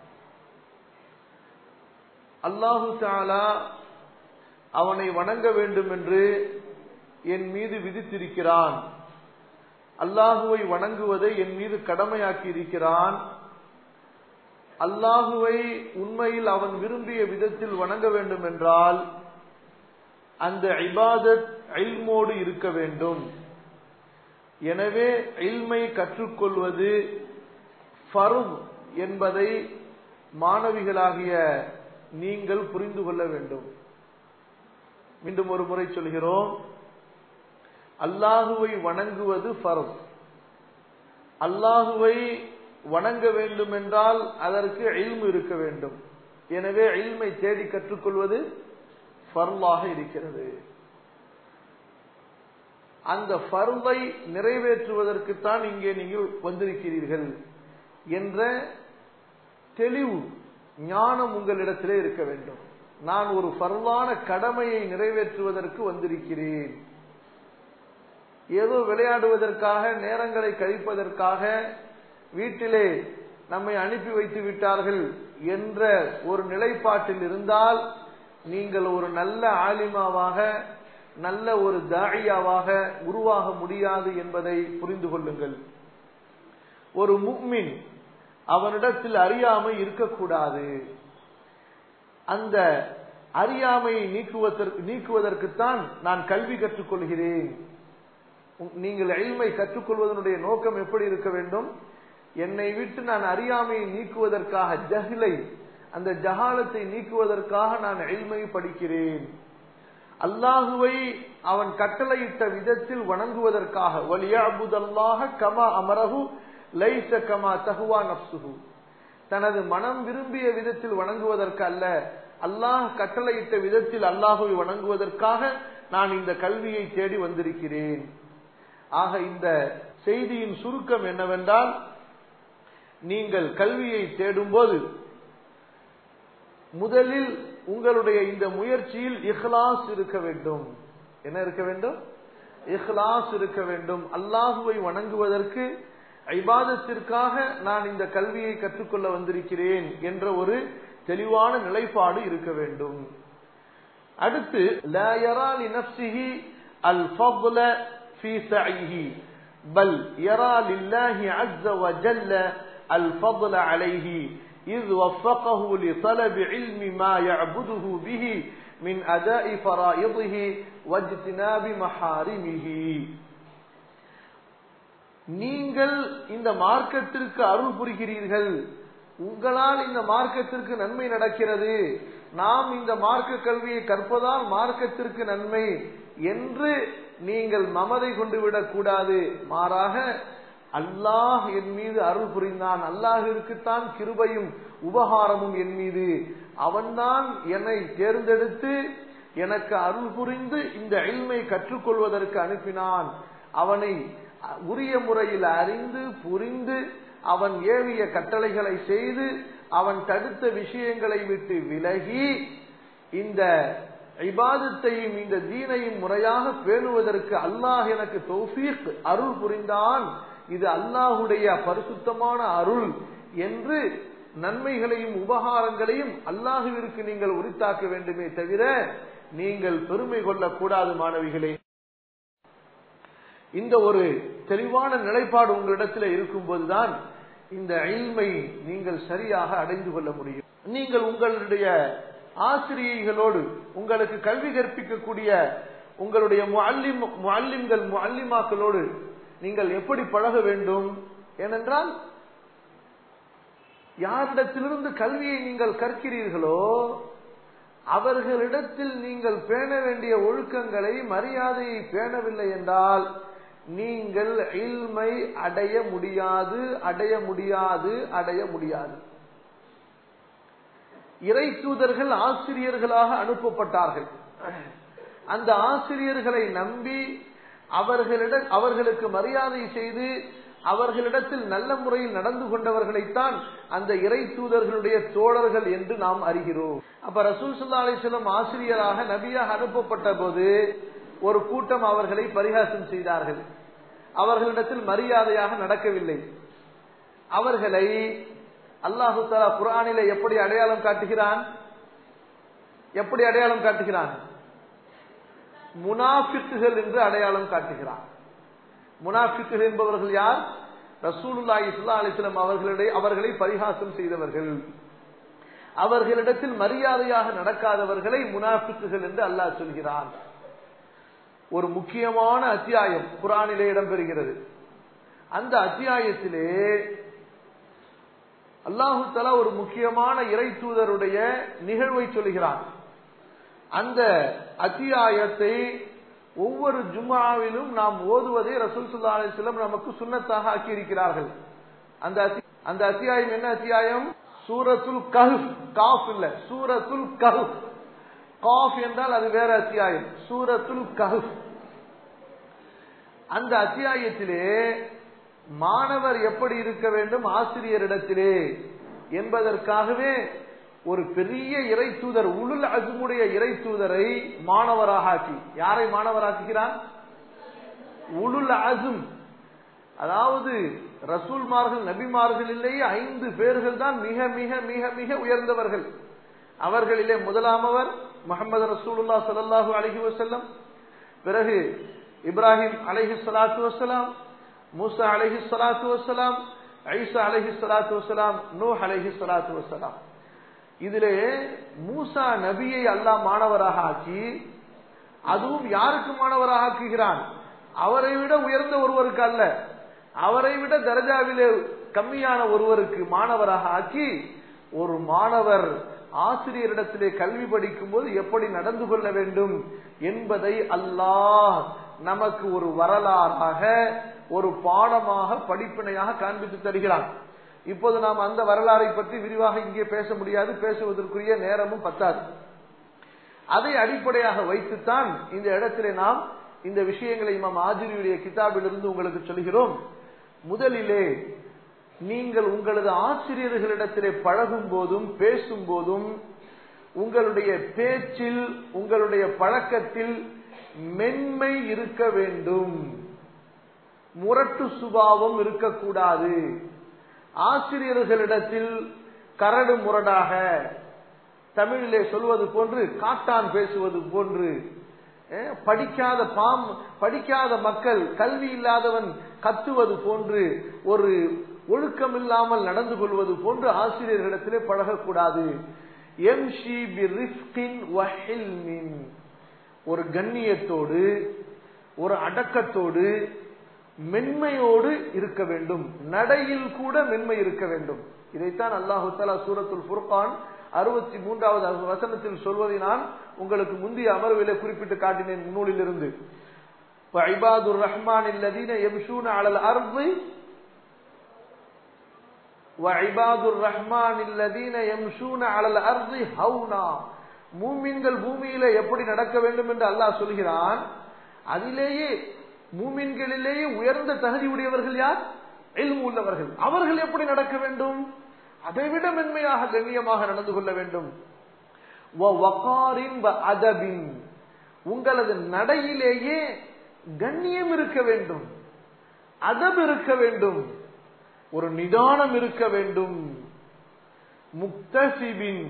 S1: அல்லாஹு தாலா அவனை வணங்க வேண்டும் என்று என் மீது விதித்திருக்கிறான் அல்லாஹுவை வணங்குவதை என் மீது கடமையாக்கி இருக்கிறான் அல்லாஹுவை உண்மையில் அவன் விரும்பிய விதத்தில் வணங்க வேண்டும் என்றால் அந்த இபாதத் இல்மோடு இருக்க வேண்டும் எனவே இல்மை கற்றுக்கொள்வது ஃபருத் என்பதை மாணவிகளாகிய நீங்கள் புரிந்து கொள்ள வேண்டும் மீண்டும் ஒரு முறை சொல்கிறோம் அல்லாஹுவை வணங்குவது ஃபர்ஸ் அல்லாஹுவை வணங்க வேண்டும் என்றால் அதற்கு இல்மு இருக்க வேண்டும் எனவே இல்மை தேடி கற்றுக்கொள்வது ஃபர்லாக இருக்கிறது அந்த ஃபர்லை நிறைவேற்றுவதற்குத்தான் இங்கே நீங்கள் வந்திருக்கிறீர்கள் என்ற தெளிவு ஞானம் உங்களிடத்திலே இருக்க வேண்டும் நான் ஒரு ஃபர்வான கடமையை நிறைவேற்றுவதற்கு வந்திருக்கிறேன் ஏதோ விளையாடுவதற்காக நேரங்களை கழிப்பதற்காக வீட்டிலே நம்மை அனுப்பி வைத்து விட்டார்கள் என்ற ஒரு நிலைப்பாட்டில் இருந்தால் நீங்கள் ஒரு நல்ல ஆலிமாவாக நல்ல ஒரு தாழியாவாக உருவாக முடியாது என்பதை புரிந்து கொள்ளுங்கள் ஒரு முக்மின் அவனிடத்தில் அறியாமை இருக்கக்கூடாது அந்த அறியாமையை நீக்குவதற்கு நீக்குவதற்குத்தான் நான் கல்வி கற்றுக்கொள்கிறேன் நீங்கள் எளிமை கற்றுக்கொள்வதனுடைய நோக்கம் எப்படி இருக்க வேண்டும் என்னை விட்டு நான் அறியாமையை நீக்குவதற்காக ஜஹிலை அந்த ஜஹாலத்தை நீக்குவதற்காக நான் எளிமை படிக்கிறேன் அல்லாஹுவை அவன் கட்டளையிட்ட விதத்தில் வணங்குவதற்காக வலியாபுதல்லாக கமா அமரகு லைச கமா தகுவா நப்சுகு தனது மனம் விரும்பிய விதத்தில் வணங்குவதற்கு அல்ல அல்லாஹ் கட்டளையிட்ட விதத்தில் அல்லாஹுவை வணங்குவதற்காக நான் இந்த கல்வியை தேடி வந்திருக்கிறேன் ஆக இந்த செய்தியின் சுருக்கம் என்னவென்றால் நீங்கள் கல்வியை தேடும்போது முதலில் உங்களுடைய இந்த முயற்சியில் இஹ்லாஸ் இருக்க வேண்டும் என்ன இருக்க வேண்டும் இஹ்லாஸ் இருக்க வேண்டும் அல்லாஹுவை வணங்குவதற்கு ஐபாதத்திற்காக நான் இந்த கல்வியை கற்றுக்கொள்ள வந்திருக்கிறேன் என்ற ஒரு தெளிவான நிலைப்பாடு இருக்க வேண்டும் அடுத்து لا يرى لنفسه الفضل في سعيه بل يرى لله عز وجل الفضل عليه إذ وفقه لطلب علم ما يعبده به من أداء فرائضه واجتناب محارمه நீங்கள் இந்த மார்க்கத்திற்கு அருள் புரிகிறீர்கள் உங்களால் இந்த மார்க்கத்திற்கு நன்மை நடக்கிறது நாம் இந்த மார்க்க கல்வியை கற்பதால் மார்க்கத்திற்கு நன்மை என்று நீங்கள் மமதை கொண்டு விடக் கூடாது மாறாக அல்லாஹ் என் மீது அருள் புரிந்தான் அல்லாஹிற்குத்தான் கிருபையும் உபகாரமும் என் மீது அவன்தான் என்னை தேர்ந்தெடுத்து எனக்கு அருள் புரிந்து இந்த இல்மை கற்றுக்கொள்வதற்கு அனுப்பினான் அவனை உரிய முறையில் அறிந்து புரிந்து அவன் ஏவிய கட்டளைகளை செய்து அவன் தடுத்த விஷயங்களை விட்டு விலகி இந்த இபாதத்தையும் இந்த தீனையும் முறையாக பேணுவதற்கு அல்லாஹ் எனக்கு தௌஃபீக் அருள் புரிந்தான் இது அல்லாஹுடைய பரிசுத்தமான அருள் என்று நன்மைகளையும் உபகாரங்களையும் அல்லாஹுவிற்கு நீங்கள் உரித்தாக்க வேண்டுமே தவிர நீங்கள் பெருமை கொள்ளக்கூடாது மாணவிகளே இந்த ஒரு தெளிவான நிலைப்பாடு உங்களிடத்தில் இருக்கும்போதுதான் இந்த இல்மை நீங்கள் சரியாக அடைந்து கொள்ள முடியும் நீங்கள் உங்களுடைய ஆசிரியைகளோடு உங்களுக்கு கல்வி கற்பிக்கக்கூடிய உங்களுடைய முல்லிம் முல்லிம்கள் முல்லிமாக்களோடு நீங்கள் எப்படி பழக வேண்டும் ஏனென்றால் யாரிடத்திலிருந்து கல்வியை நீங்கள் கற்கிறீர்களோ அவர்களிடத்தில் நீங்கள் பேண வேண்டிய ஒழுக்கங்களை மரியாதையை பேணவில்லை என்றால் நீங்கள் இல்மை அடைய முடியாது அடைய முடியாது அடைய முடியாது இறை தூதர்கள் ஆசிரியர்களாக அனுப்பப்பட்டார்கள் அந்த ஆசிரியர்களை நம்பி அவர்களிடம் அவர்களுக்கு மரியாதை செய்து அவர்களிடத்தில் நல்ல முறையில் நடந்து கொண்டவர்களைத்தான் அந்த இறை தூதர்களுடைய தோழர்கள் என்று நாம் அறிகிறோம் அப்ப ரசூல் சுல்லா அலிஸ்லம் ஆசிரியராக நபியாக அனுப்பப்பட்ட போது ஒரு கூட்டம் அவர்களை பரிகாசம் செய்தார்கள் அவர்களிடத்தில் மரியாதையாக நடக்கவில்லை அவர்களை அல்லாஹு தாலா குரானில எப்படி அடையாளம் காட்டுகிறான் எப்படி அடையாளம் காட்டுகிறான் முனாஃபிக்குகள் என்று அடையாளம் காட்டுகிறான் முனாஃபிக்குகள் என்பவர்கள் யார் ரசூலுல்லாஹி சுல்லா அலிஸ்லாம் அவர்களுடைய அவர்களை பரிகாசம் செய்தவர்கள் அவர்களிடத்தில் மரியாதையாக நடக்காதவர்களை முனாஃபிக்குகள் என்று அல்லாஹ் சொல்கிறான் ஒரு முக்கியமான அத்தியாயம் குரானிலே இடம்பெறுகிறது அந்த அத்தியாயத்திலே அல்லாஹு தலா ஒரு முக்கியமான இறை தூதருடைய நிகழ்வை சொல்கிறான் அந்த அத்தியாயத்தை ஒவ்வொரு ஜும்மாவிலும் நாம் ஓதுவதை ரசூல் சுல்லா அலிஸ்லம் நமக்கு சுண்ணத்தாக ஆக்கியிருக்கிறார்கள் அந்த அந்த அத்தியாயம் என்ன அத்தியாயம் சூரத்துல் கஹ் காஃப் இல்ல சூரத்துல் கஹ் காஃப் என்றால் அது வேற அத்தியாயம் சூரத்துல் கஹ் அந்த அத்தியாயத்திலே மாணவர் எப்படி இருக்க வேண்டும் ஆசிரியரிடத்திலே என்பதற்காகவே ஒரு பெரிய இறை தூதர் உளுல் அஜ்முடைய இறை தூதரை மாணவராக ஆக்கி யாரை மாணவராக்குகிறான் உளுல் அசும் அதாவது ரசூல்மார்கள் நபிமார்களிலேயே ஐந்து பேர்கள் தான் மிக மிக மிக மிக உயர்ந்தவர்கள் அவர்களிலே முதலாமவர் முகமது ரசூலுல்லா சல்லாஹூ அலஹி வசல்லம் பிறகு இப்ராஹிம் அலஹி சலாத்து வசலாம் மூசா அலஹி சலாத்து வசலாம் ஐசா அலஹி சலாத்து வசலாம் நூ அலஹி சலாத்து வசலாம் இதிலே மூசா நபியை அல்லாஹ் மாணவராக ஆக்கி அதுவும் யாருக்கு மாணவராக ஆக்குகிறான் அவரை விட உயர்ந்த ஒருவருக்கு அல்ல அவரை விட தரஜாவிலே கம்மியான ஒருவருக்கு மாணவராக ஆக்கி ஒரு மாணவர் ஆசிரியரிடத்திலே கல்வி படிக்கும் போது எப்படி நடந்து கொள்ள வேண்டும் என்பதை அல்லாஹ் நமக்கு ஒரு வரலாறாக ஒரு பாடமாக படிப்பினையாக காண்பித்து தருகிறான் இப்போது நாம் அந்த வரலாறை பற்றி விரிவாக இங்கே பேச முடியாது பேசுவதற்குரிய நேரமும் பத்தாது அதை அடிப்படையாக வைத்துத்தான் இந்த இடத்திலே நாம் இந்த விஷயங்களை இமாம் ஆஜிரியுடைய கிதாபிலிருந்து உங்களுக்கு சொல்கிறோம் முதலிலே நீங்கள் உங்களது ஆசிரியர்களிடத்திலே பழகும் போதும் பேசும் போதும் உங்களுடைய பேச்சில் உங்களுடைய பழக்கத்தில் மென்மை இருக்க வேண்டும் முரட்டு சுபாவம் இருக்கக்கூடாது ஆசிரியர்களிடத்தில் கரடு முரடாக தமிழிலே சொல்வது போன்று காட்டான் பேசுவது போன்று படிக்காத பாம் படிக்காத மக்கள் கல்வி இல்லாதவன் கத்துவது போன்று ஒரு ஒழுக்கம் இல்லாமல் நடந்து கொள்வது போன்று ஆசிரியர்களிடத்திலே பழகக்கூடாது ஒரு கண்ணியத்தோடு ஒரு அடக்கத்தோடு மென்மையோடு இருக்க வேண்டும் நடையில் கூட மென்மை இருக்க வேண்டும் இதைத்தான் அல்லாஹு தாலா சூரத்துல் ஃபுர்கான் அறுபத்தி மூன்றாவது வசனத்தில் சொல்வதை நான் உங்களுக்கு முந்தைய அமர்விலே குறிப்பிட்டு காட்டினேன் நூலிலிருந்து فعباد الرحمن الذين يمشون على الأرض وعباد الرحمن الذين يمشون على الأرض هونا மூமின்கள் பூமியில எப்படி நடக்க வேண்டும் என்று அல்லாஹ் சொல்கிறான் அதிலேயே மூமின்களிலேயே உயர்ந்த தகுதி உடையவர்கள் யார் எல்மு உள்ளவர்கள் அவர்கள் எப்படி நடக்க வேண்டும் அதைவிட மென்மையாக கண்ணியமாக நடந்து கொள்ள வேண்டும் அதபின் உங்களது நடையிலேயே கண்ணியம் இருக்க வேண்டும் அதப் இருக்க வேண்டும் ஒரு நிதானம் இருக்க வேண்டும் முக்தசிபின்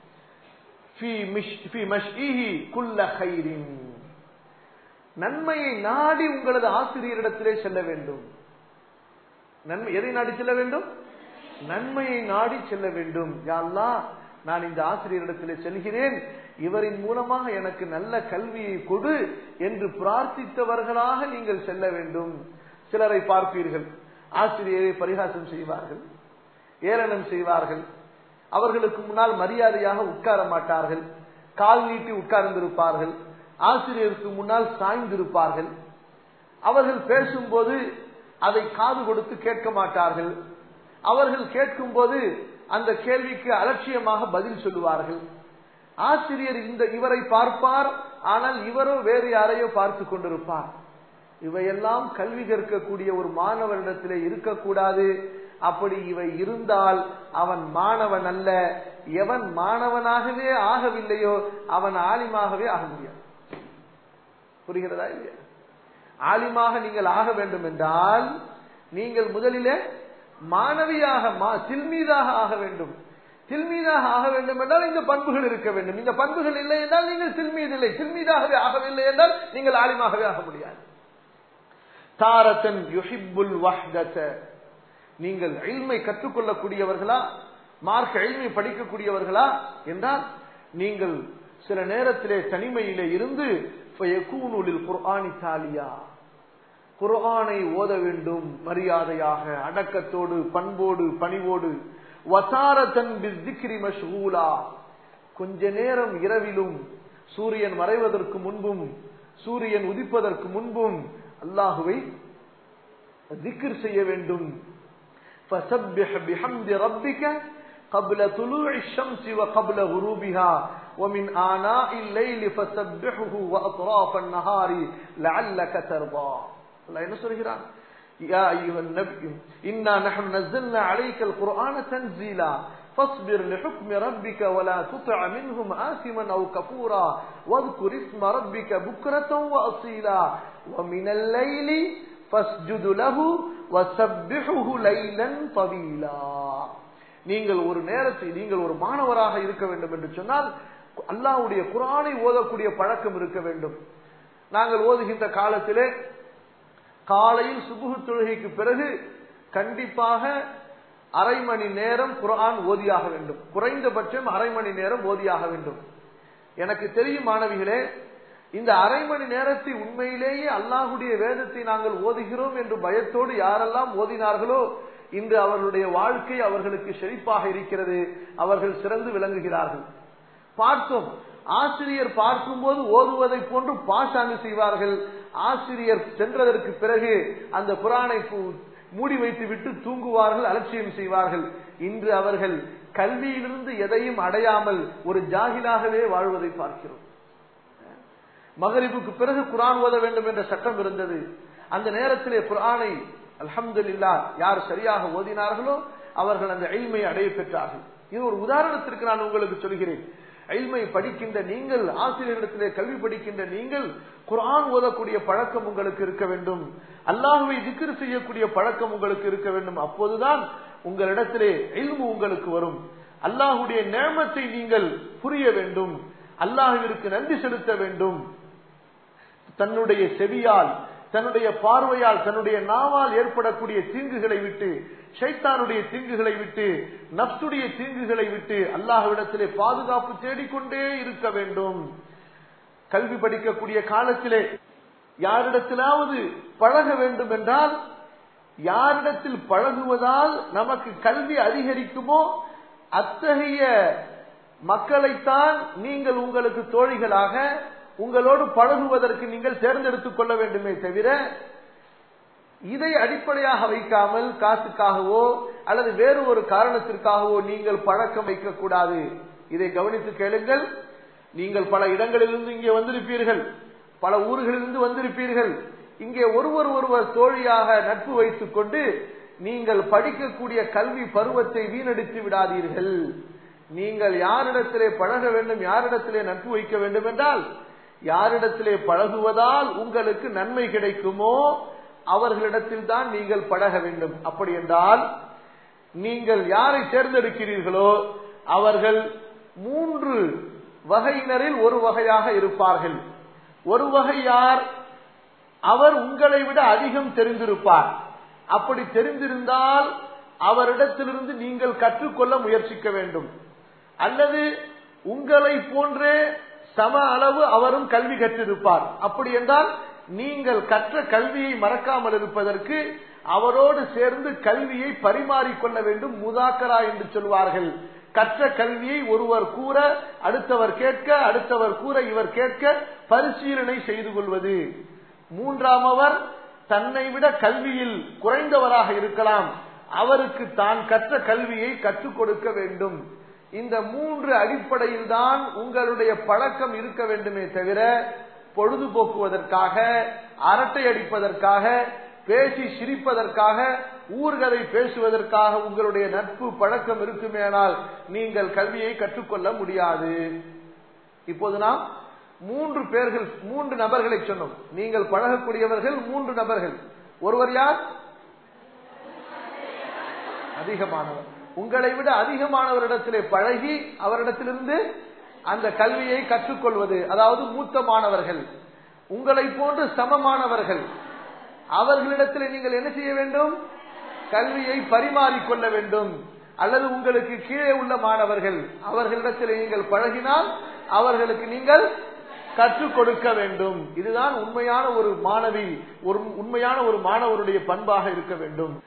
S1: நன்மையை நாடி உங்களது ஆசிரியரிடத்திலே செல்ல வேண்டும் நன்மை எதை நாடி செல்ல வேண்டும் நன்மையை நாடி செல்ல வேண்டும் யாழ்லா நான் இந்த ஆசிரியரிடத்திலே செல்கிறேன் இவரின் மூலமாக எனக்கு நல்ல கல்வியை கொடு என்று பிரார்த்தித்தவர்களாக நீங்கள் செல்ல வேண்டும் சிலரை பார்ப்பீர்கள் ஆசிரியரை பரிகாசம் செய்வார்கள் ஏளனம் செய்வார்கள் அவர்களுக்கு முன்னால் மரியாதையாக உட்கார மாட்டார்கள் கால் நீட்டி உட்கார்ந்திருப்பார்கள் ஆசிரியருக்கு முன்னால் சாய்ந்திருப்பார்கள் அவர்கள் பேசும்போது அதை காது கொடுத்து கேட்க மாட்டார்கள் அவர்கள் கேட்கும் போது அந்த கேள்விக்கு அலட்சியமாக பதில் சொல்லுவார்கள் ஆசிரியர் இந்த இவரை பார்ப்பார் ஆனால் இவரோ வேறு யாரையோ பார்த்து கொண்டிருப்பார் இவையெல்லாம் கல்வி கற்கக்கூடிய ஒரு மாணவனிடத்திலே இருக்கக்கூடாது அப்படி இவை இருந்தால் அவன் மாணவன் அல்ல எவன் மாணவனாகவே ஆகவில்லையோ அவன் ஆலிமாகவே ஆக முடியாது புரிகிறதா இல்லையா ஆலிமாக நீங்கள் ஆக வேண்டும் என்றால் நீங்கள் முதலிலே மாணவியாக தில்மீதாக ஆக வேண்டும் தில்மீதாக ஆக வேண்டும் என்றால் இந்த பண்புகள் இருக்க வேண்டும் இந்த பண்புகள் இல்லை என்றால் நீங்கள் தில்மீது இல்லை தில்மீதாகவே ஆகவில்லை என்றால் நீங்கள் ஆலிமாகவே ஆக முடியாது தாரத்தன் யுஹிப்புல் வஹ்தத நீங்கள் இல்மை கற்றுக்கொள்ளக்கூடியவர்களா மார்க்க இல்மை படிக்கக்கூடியவர்களா என்றால் நீங்கள் சில நேரத்திலே தனிமையிலே இருந்து குர்ஆனி தாலியா குர்ஆனை ஓத வேண்டும் மரியாதையாக அடக்கத்தோடு பண்போடு பணிவோடு வசாரத்தன் மஷ்கூலா கொஞ்ச நேரம் இரவிலும் சூரியன் மறைவதற்கு முன்பும் சூரியன் உதிப்பதற்கு முன்பும் அல்லாஹுவை திக்ர் செய்ய வேண்டும் فسبح بحمد ربك قبل طلوع الشمس وقبل غروبها ومن آناء الليل فسبحه وأطراف النهار لعلك ترضى الله ينصر هنا يا أيها النبي إنا نحن نزلنا عليك القرآن تنزيلا فاصبر لحكم ربك ولا تطع منهم آثما أو كفورا واذكر اسم ربك بكرة وأصيلا ومن الليل فاسجد له وسبحه ليلا طويلا நீங்கள் ஒரு நேரத்தை நீங்கள் ஒரு மாணவராக இருக்க வேண்டும் என்று சொன்னால் அல்லாவுடைய குரானை ஓதக்கூடிய பழக்கம் இருக்க வேண்டும் நாங்கள் ஓதுகின்ற காலத்திலே காலையில் சுபுகு தொழுகைக்கு பிறகு கண்டிப்பாக அரை மணி நேரம் குரான் ஓதியாக வேண்டும் குறைந்தபட்சம் அரை மணி நேரம் ஓதியாக வேண்டும் எனக்கு தெரியும் மாணவிகளே இந்த அரை மணி நேரத்தை உண்மையிலேயே அல்லாஹுடைய வேதத்தை நாங்கள் ஓதுகிறோம் என்று பயத்தோடு யாரெல்லாம் ஓதினார்களோ இன்று அவர்களுடைய வாழ்க்கை அவர்களுக்கு செழிப்பாக இருக்கிறது அவர்கள் சிறந்து விளங்குகிறார்கள் பார்த்தோம் ஆசிரியர் பார்க்கும்போது ஓதுவதை போன்று பாஷாங்கு செய்வார்கள் ஆசிரியர் சென்றதற்கு பிறகு அந்த குரானை மூடி வைத்து விட்டு தூங்குவார்கள் அலட்சியம் செய்வார்கள் இன்று அவர்கள் கல்வியிலிருந்து எதையும் அடையாமல் ஒரு ஜாகிலாகவே வாழ்வதை பார்க்கிறோம் மகரிபுக்கு பிறகு குரான் ஓத வேண்டும் என்ற சட்டம் இருந்தது அந்த நேரத்திலே குரானை அல்ஹம்துல்லா யார் சரியாக ஓதினார்களோ அவர்கள் அந்த எய்மை அடைய பெற்றார்கள் இது ஒரு உதாரணத்திற்கு நான் உங்களுக்கு சொல்கிறேன் எல்மை படிக்கின்ற நீங்கள் ஆசிரியரிடத்திலே கல்வி படிக்கின்ற நீங்கள் குரான் ஓதக்கூடிய பழக்கம் உங்களுக்கு இருக்க வேண்டும் அல்லாஹுவை திக்ரு செய்யக்கூடிய பழக்கம் உங்களுக்கு இருக்க வேண்டும் அப்போதுதான் உங்களிடத்திலே எல்மு உங்களுக்கு வரும் அல்லாஹுடைய நேமத்தை நீங்கள் புரிய வேண்டும் அல்லாஹுவிற்கு நன்றி செலுத்த வேண்டும் தன்னுடைய செவியால் தன்னுடைய பார்வையால் தன்னுடைய நாவால் ஏற்படக்கூடிய தீங்குகளை விட்டு ஷைத்தானுடைய தீங்குகளை விட்டு நப்சுடைய தீங்குகளை விட்டு அல்லாஹ்விடத்திலே பாதுகாப்பு தேடிக்கொண்டே இருக்க வேண்டும் கல்வி படிக்கக்கூடிய காலத்திலே யாரிடத்திலாவது பழக வேண்டும் என்றால் யாரிடத்தில் பழகுவதால் நமக்கு கல்வி அதிகரிக்குமோ அத்தகைய மக்களைத்தான் நீங்கள் உங்களுக்கு தோழிகளாக உங்களோடு பழகுவதற்கு நீங்கள் தேர்ந்தெடுத்துக் கொள்ள வேண்டுமே தவிர இதை அடிப்படையாக வைக்காமல் காசுக்காகவோ அல்லது வேறு ஒரு காரணத்திற்காகவோ நீங்கள் பழக்கம் வைக்கக்கூடாது இதை கவனித்து கேளுங்கள் நீங்கள் பல இடங்களிலிருந்து இங்கே வந்திருப்பீர்கள் பல ஊர்களிலிருந்து வந்திருப்பீர்கள் இங்கே ஒருவர் ஒருவர் தோழியாக நட்பு வைத்துக் கொண்டு நீங்கள் படிக்கக்கூடிய கல்வி பருவத்தை வீணடித்து விடாதீர்கள் நீங்கள் யாரிடத்திலே பழக வேண்டும் யாரிடத்திலே நட்பு வைக்க வேண்டும் என்றால் யாரிடத்திலே பழகுவதால் உங்களுக்கு நன்மை கிடைக்குமோ அவர்களிடத்தில் தான் நீங்கள் பழக வேண்டும் அப்படி என்றால் நீங்கள் யாரை தேர்ந்தெடுக்கிறீர்களோ அவர்கள் மூன்று வகையினரில் ஒரு வகையாக இருப்பார்கள் ஒரு வகை யார் அவர் உங்களை விட அதிகம் தெரிந்திருப்பார் அப்படி தெரிந்திருந்தால் அவரிடத்திலிருந்து நீங்கள் கற்றுக்கொள்ள முயற்சிக்க வேண்டும் அல்லது உங்களை போன்றே சம அளவு அவரும் கல்வி கற்றிருப்பார் அப்படி என்றால் நீங்கள் கற்ற கல்வியை மறக்காமல் இருப்பதற்கு அவரோடு சேர்ந்து கல்வியை பரிமாறிக்கொள்ள வேண்டும் முதாக்கரா என்று சொல்வார்கள் கற்ற கல்வியை ஒருவர் கூற அடுத்தவர் கேட்க அடுத்தவர் கூற இவர் கேட்க பரிசீலனை செய்து கொள்வது மூன்றாமவர் தன்னை விட கல்வியில் குறைந்தவராக இருக்கலாம் அவருக்கு தான் கற்ற கல்வியை கற்றுக் கொடுக்க வேண்டும் இந்த மூன்று அடிப்படையில் தான் உங்களுடைய பழக்கம் இருக்க வேண்டுமே தவிர பொழுதுபோக்குவதற்காக அரட்டை அடிப்பதற்காக பேசி சிரிப்பதற்காக ஊர்கதை பேசுவதற்காக உங்களுடைய நட்பு பழக்கம் இருக்குமேனால் நீங்கள் கல்வியை கற்றுக்கொள்ள முடியாது இப்போது நாம் மூன்று பேர்கள் மூன்று நபர்களை சொன்னோம் நீங்கள் பழகக்கூடியவர்கள் மூன்று நபர்கள் ஒருவர் யார் அதிகமானவர் உங்களை விட அதிகமானவரிடத்திலே பழகி அவரிடத்திலிருந்து அந்த கல்வியை கற்றுக்கொள்வது அதாவது மூத்த மாணவர்கள் உங்களை போன்று சமமானவர்கள் அவர்களிடத்தில் நீங்கள் என்ன செய்ய வேண்டும் கல்வியை பரிமாறிக்கொள்ள வேண்டும் அல்லது உங்களுக்கு கீழே உள்ள மாணவர்கள் அவர்களிடத்தில் நீங்கள் பழகினால் அவர்களுக்கு நீங்கள் கற்றுக் கொடுக்க வேண்டும் இதுதான் உண்மையான ஒரு மாணவி ஒரு உண்மையான ஒரு மாணவருடைய பண்பாக இருக்க வேண்டும்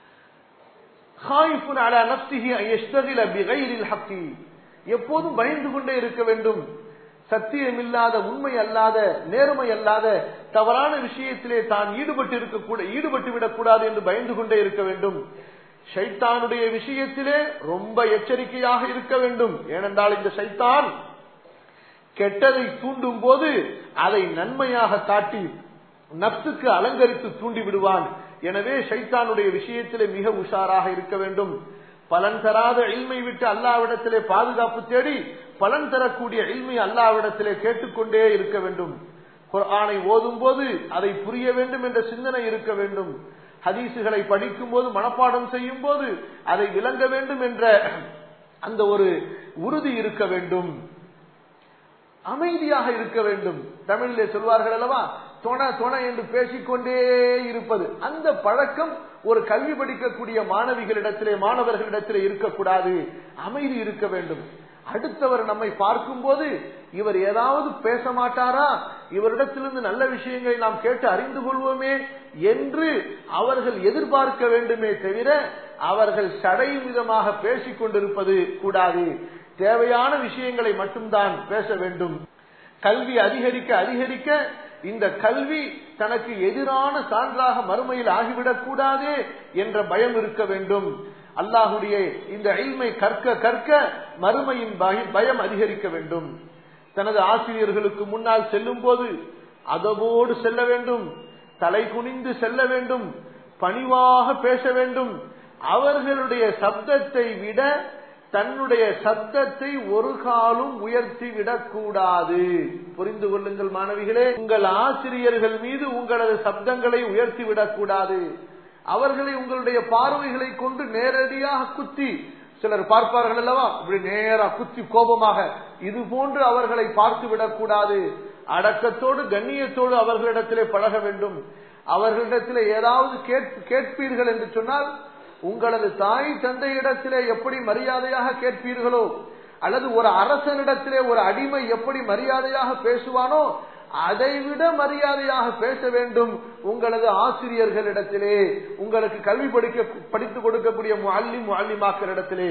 S1: எப்போதும் பயந்து கொண்டே இருக்க வேண்டும் சத்தியமில்லாத உண்மை அல்லாத நேர்மை அல்லாத தவறான விஷயத்திலே தான் ஈடுபட்டு இருக்கக்கூட ஈடுபட்டு விடக்கூடாது என்று பயந்து கொண்டே இருக்க வேண்டும் சைத்தானுடைய விஷயத்திலே ரொம்ப எச்சரிக்கையாக இருக்க வேண்டும் ஏனென்றால் இந்த சைத்தான் கெட்டதை தூண்டும் போது அதை நன்மையாக காட்டி நப்சுக்கு அலங்கரித்து தூண்டி விடுவான் எனவே சைத்தானுடைய விஷயத்திலே மிக உஷாராக இருக்க வேண்டும் பலன் தராத இல்மை விட்டு அல்லாவிடத்திலே பாதுகாப்பு தேடி பலன் தரக்கூடிய இல்மை அல்லாவிடத்திலே கேட்டுக்கொண்டே இருக்க வேண்டும் குர்ஆனை ஓதும் போது அதை புரிய வேண்டும் என்ற சிந்தனை இருக்க வேண்டும் ஹதீசுகளை படிக்கும் போது மனப்பாடம் செய்யும் போது அதை விளங்க வேண்டும் என்ற அந்த ஒரு உறுதி இருக்க வேண்டும் அமைதியாக இருக்க வேண்டும் தமிழிலே சொல்வார்கள் அல்லவா தொண தொண என்று பேசிக்கொண்டே இருப்பது அந்த பழக்கம் ஒரு கல்வி படிக்கக்கூடிய மாணவிகளிடத்திலே மாணவர்களிடத்திலே இருக்கக்கூடாது அமைதி இருக்க வேண்டும் அடுத்தவர் நம்மை பார்க்கும் போது இவர் ஏதாவது பேச மாட்டாரா இவரிடத்திலிருந்து நல்ல விஷயங்களை நாம் கேட்டு அறிந்து கொள்வோமே என்று அவர்கள் எதிர்பார்க்க வேண்டுமே தவிர அவர்கள் சடை விதமாக பேசிக் கொண்டிருப்பது கூடாது தேவையான விஷயங்களை மட்டும்தான் பேச வேண்டும் கல்வி அதிகரிக்க அதிகரிக்க இந்த கல்வி தனக்கு எதிரான சான்றாக மறுமையில் ஆகிவிடக் கூடாதே என்ற பயம் இருக்க வேண்டும் அல்லாஹுடைய இந்த அயில்மை கற்க கற்க மறுமையின் பயம் அதிகரிக்க வேண்டும் தனது ஆசிரியர்களுக்கு முன்னால் செல்லும் போது அதவோடு செல்ல வேண்டும் தலை குனிந்து செல்ல வேண்டும் பணிவாக பேச வேண்டும் அவர்களுடைய சப்தத்தை விட தன்னுடைய சத்தத்தை ஒரு காலும் உயர்த்தி விடக்கூடாது புரிந்து கொள்ளுங்கள் மாணவிகளே உங்கள் ஆசிரியர்கள் மீது உங்களது சப்தங்களை உயர்த்தி விடக்கூடாது அவர்களை உங்களுடைய பார்வைகளை கொண்டு நேரடியாக குத்தி சிலர் பார்ப்பார்கள் அல்லவா இப்படி நேரா குத்தி கோபமாக இது போன்று அவர்களை பார்த்து விடக்கூடாது அடக்கத்தோடு கண்ணியத்தோடு அவர்களிடத்திலே பழக வேண்டும் அவர்களிடத்திலே ஏதாவது கேட்பீர்கள் என்று சொன்னால் உங்களது தாய் தந்தையிடத்திலே எப்படி மரியாதையாக கேட்பீர்களோ அல்லது ஒரு அரசனிடத்திலே ஒரு அடிமை எப்படி மரியாதையாக பேசுவானோ அதைவிட மரியாதையாக பேச வேண்டும் உங்களது ஆசிரியர்களிடத்திலே உங்களுக்கு கல்வி படிக்க படித்துக் கொடுக்கக்கூடிய முஅல்லிம் முஅல்லிமாக்களிடத்திலே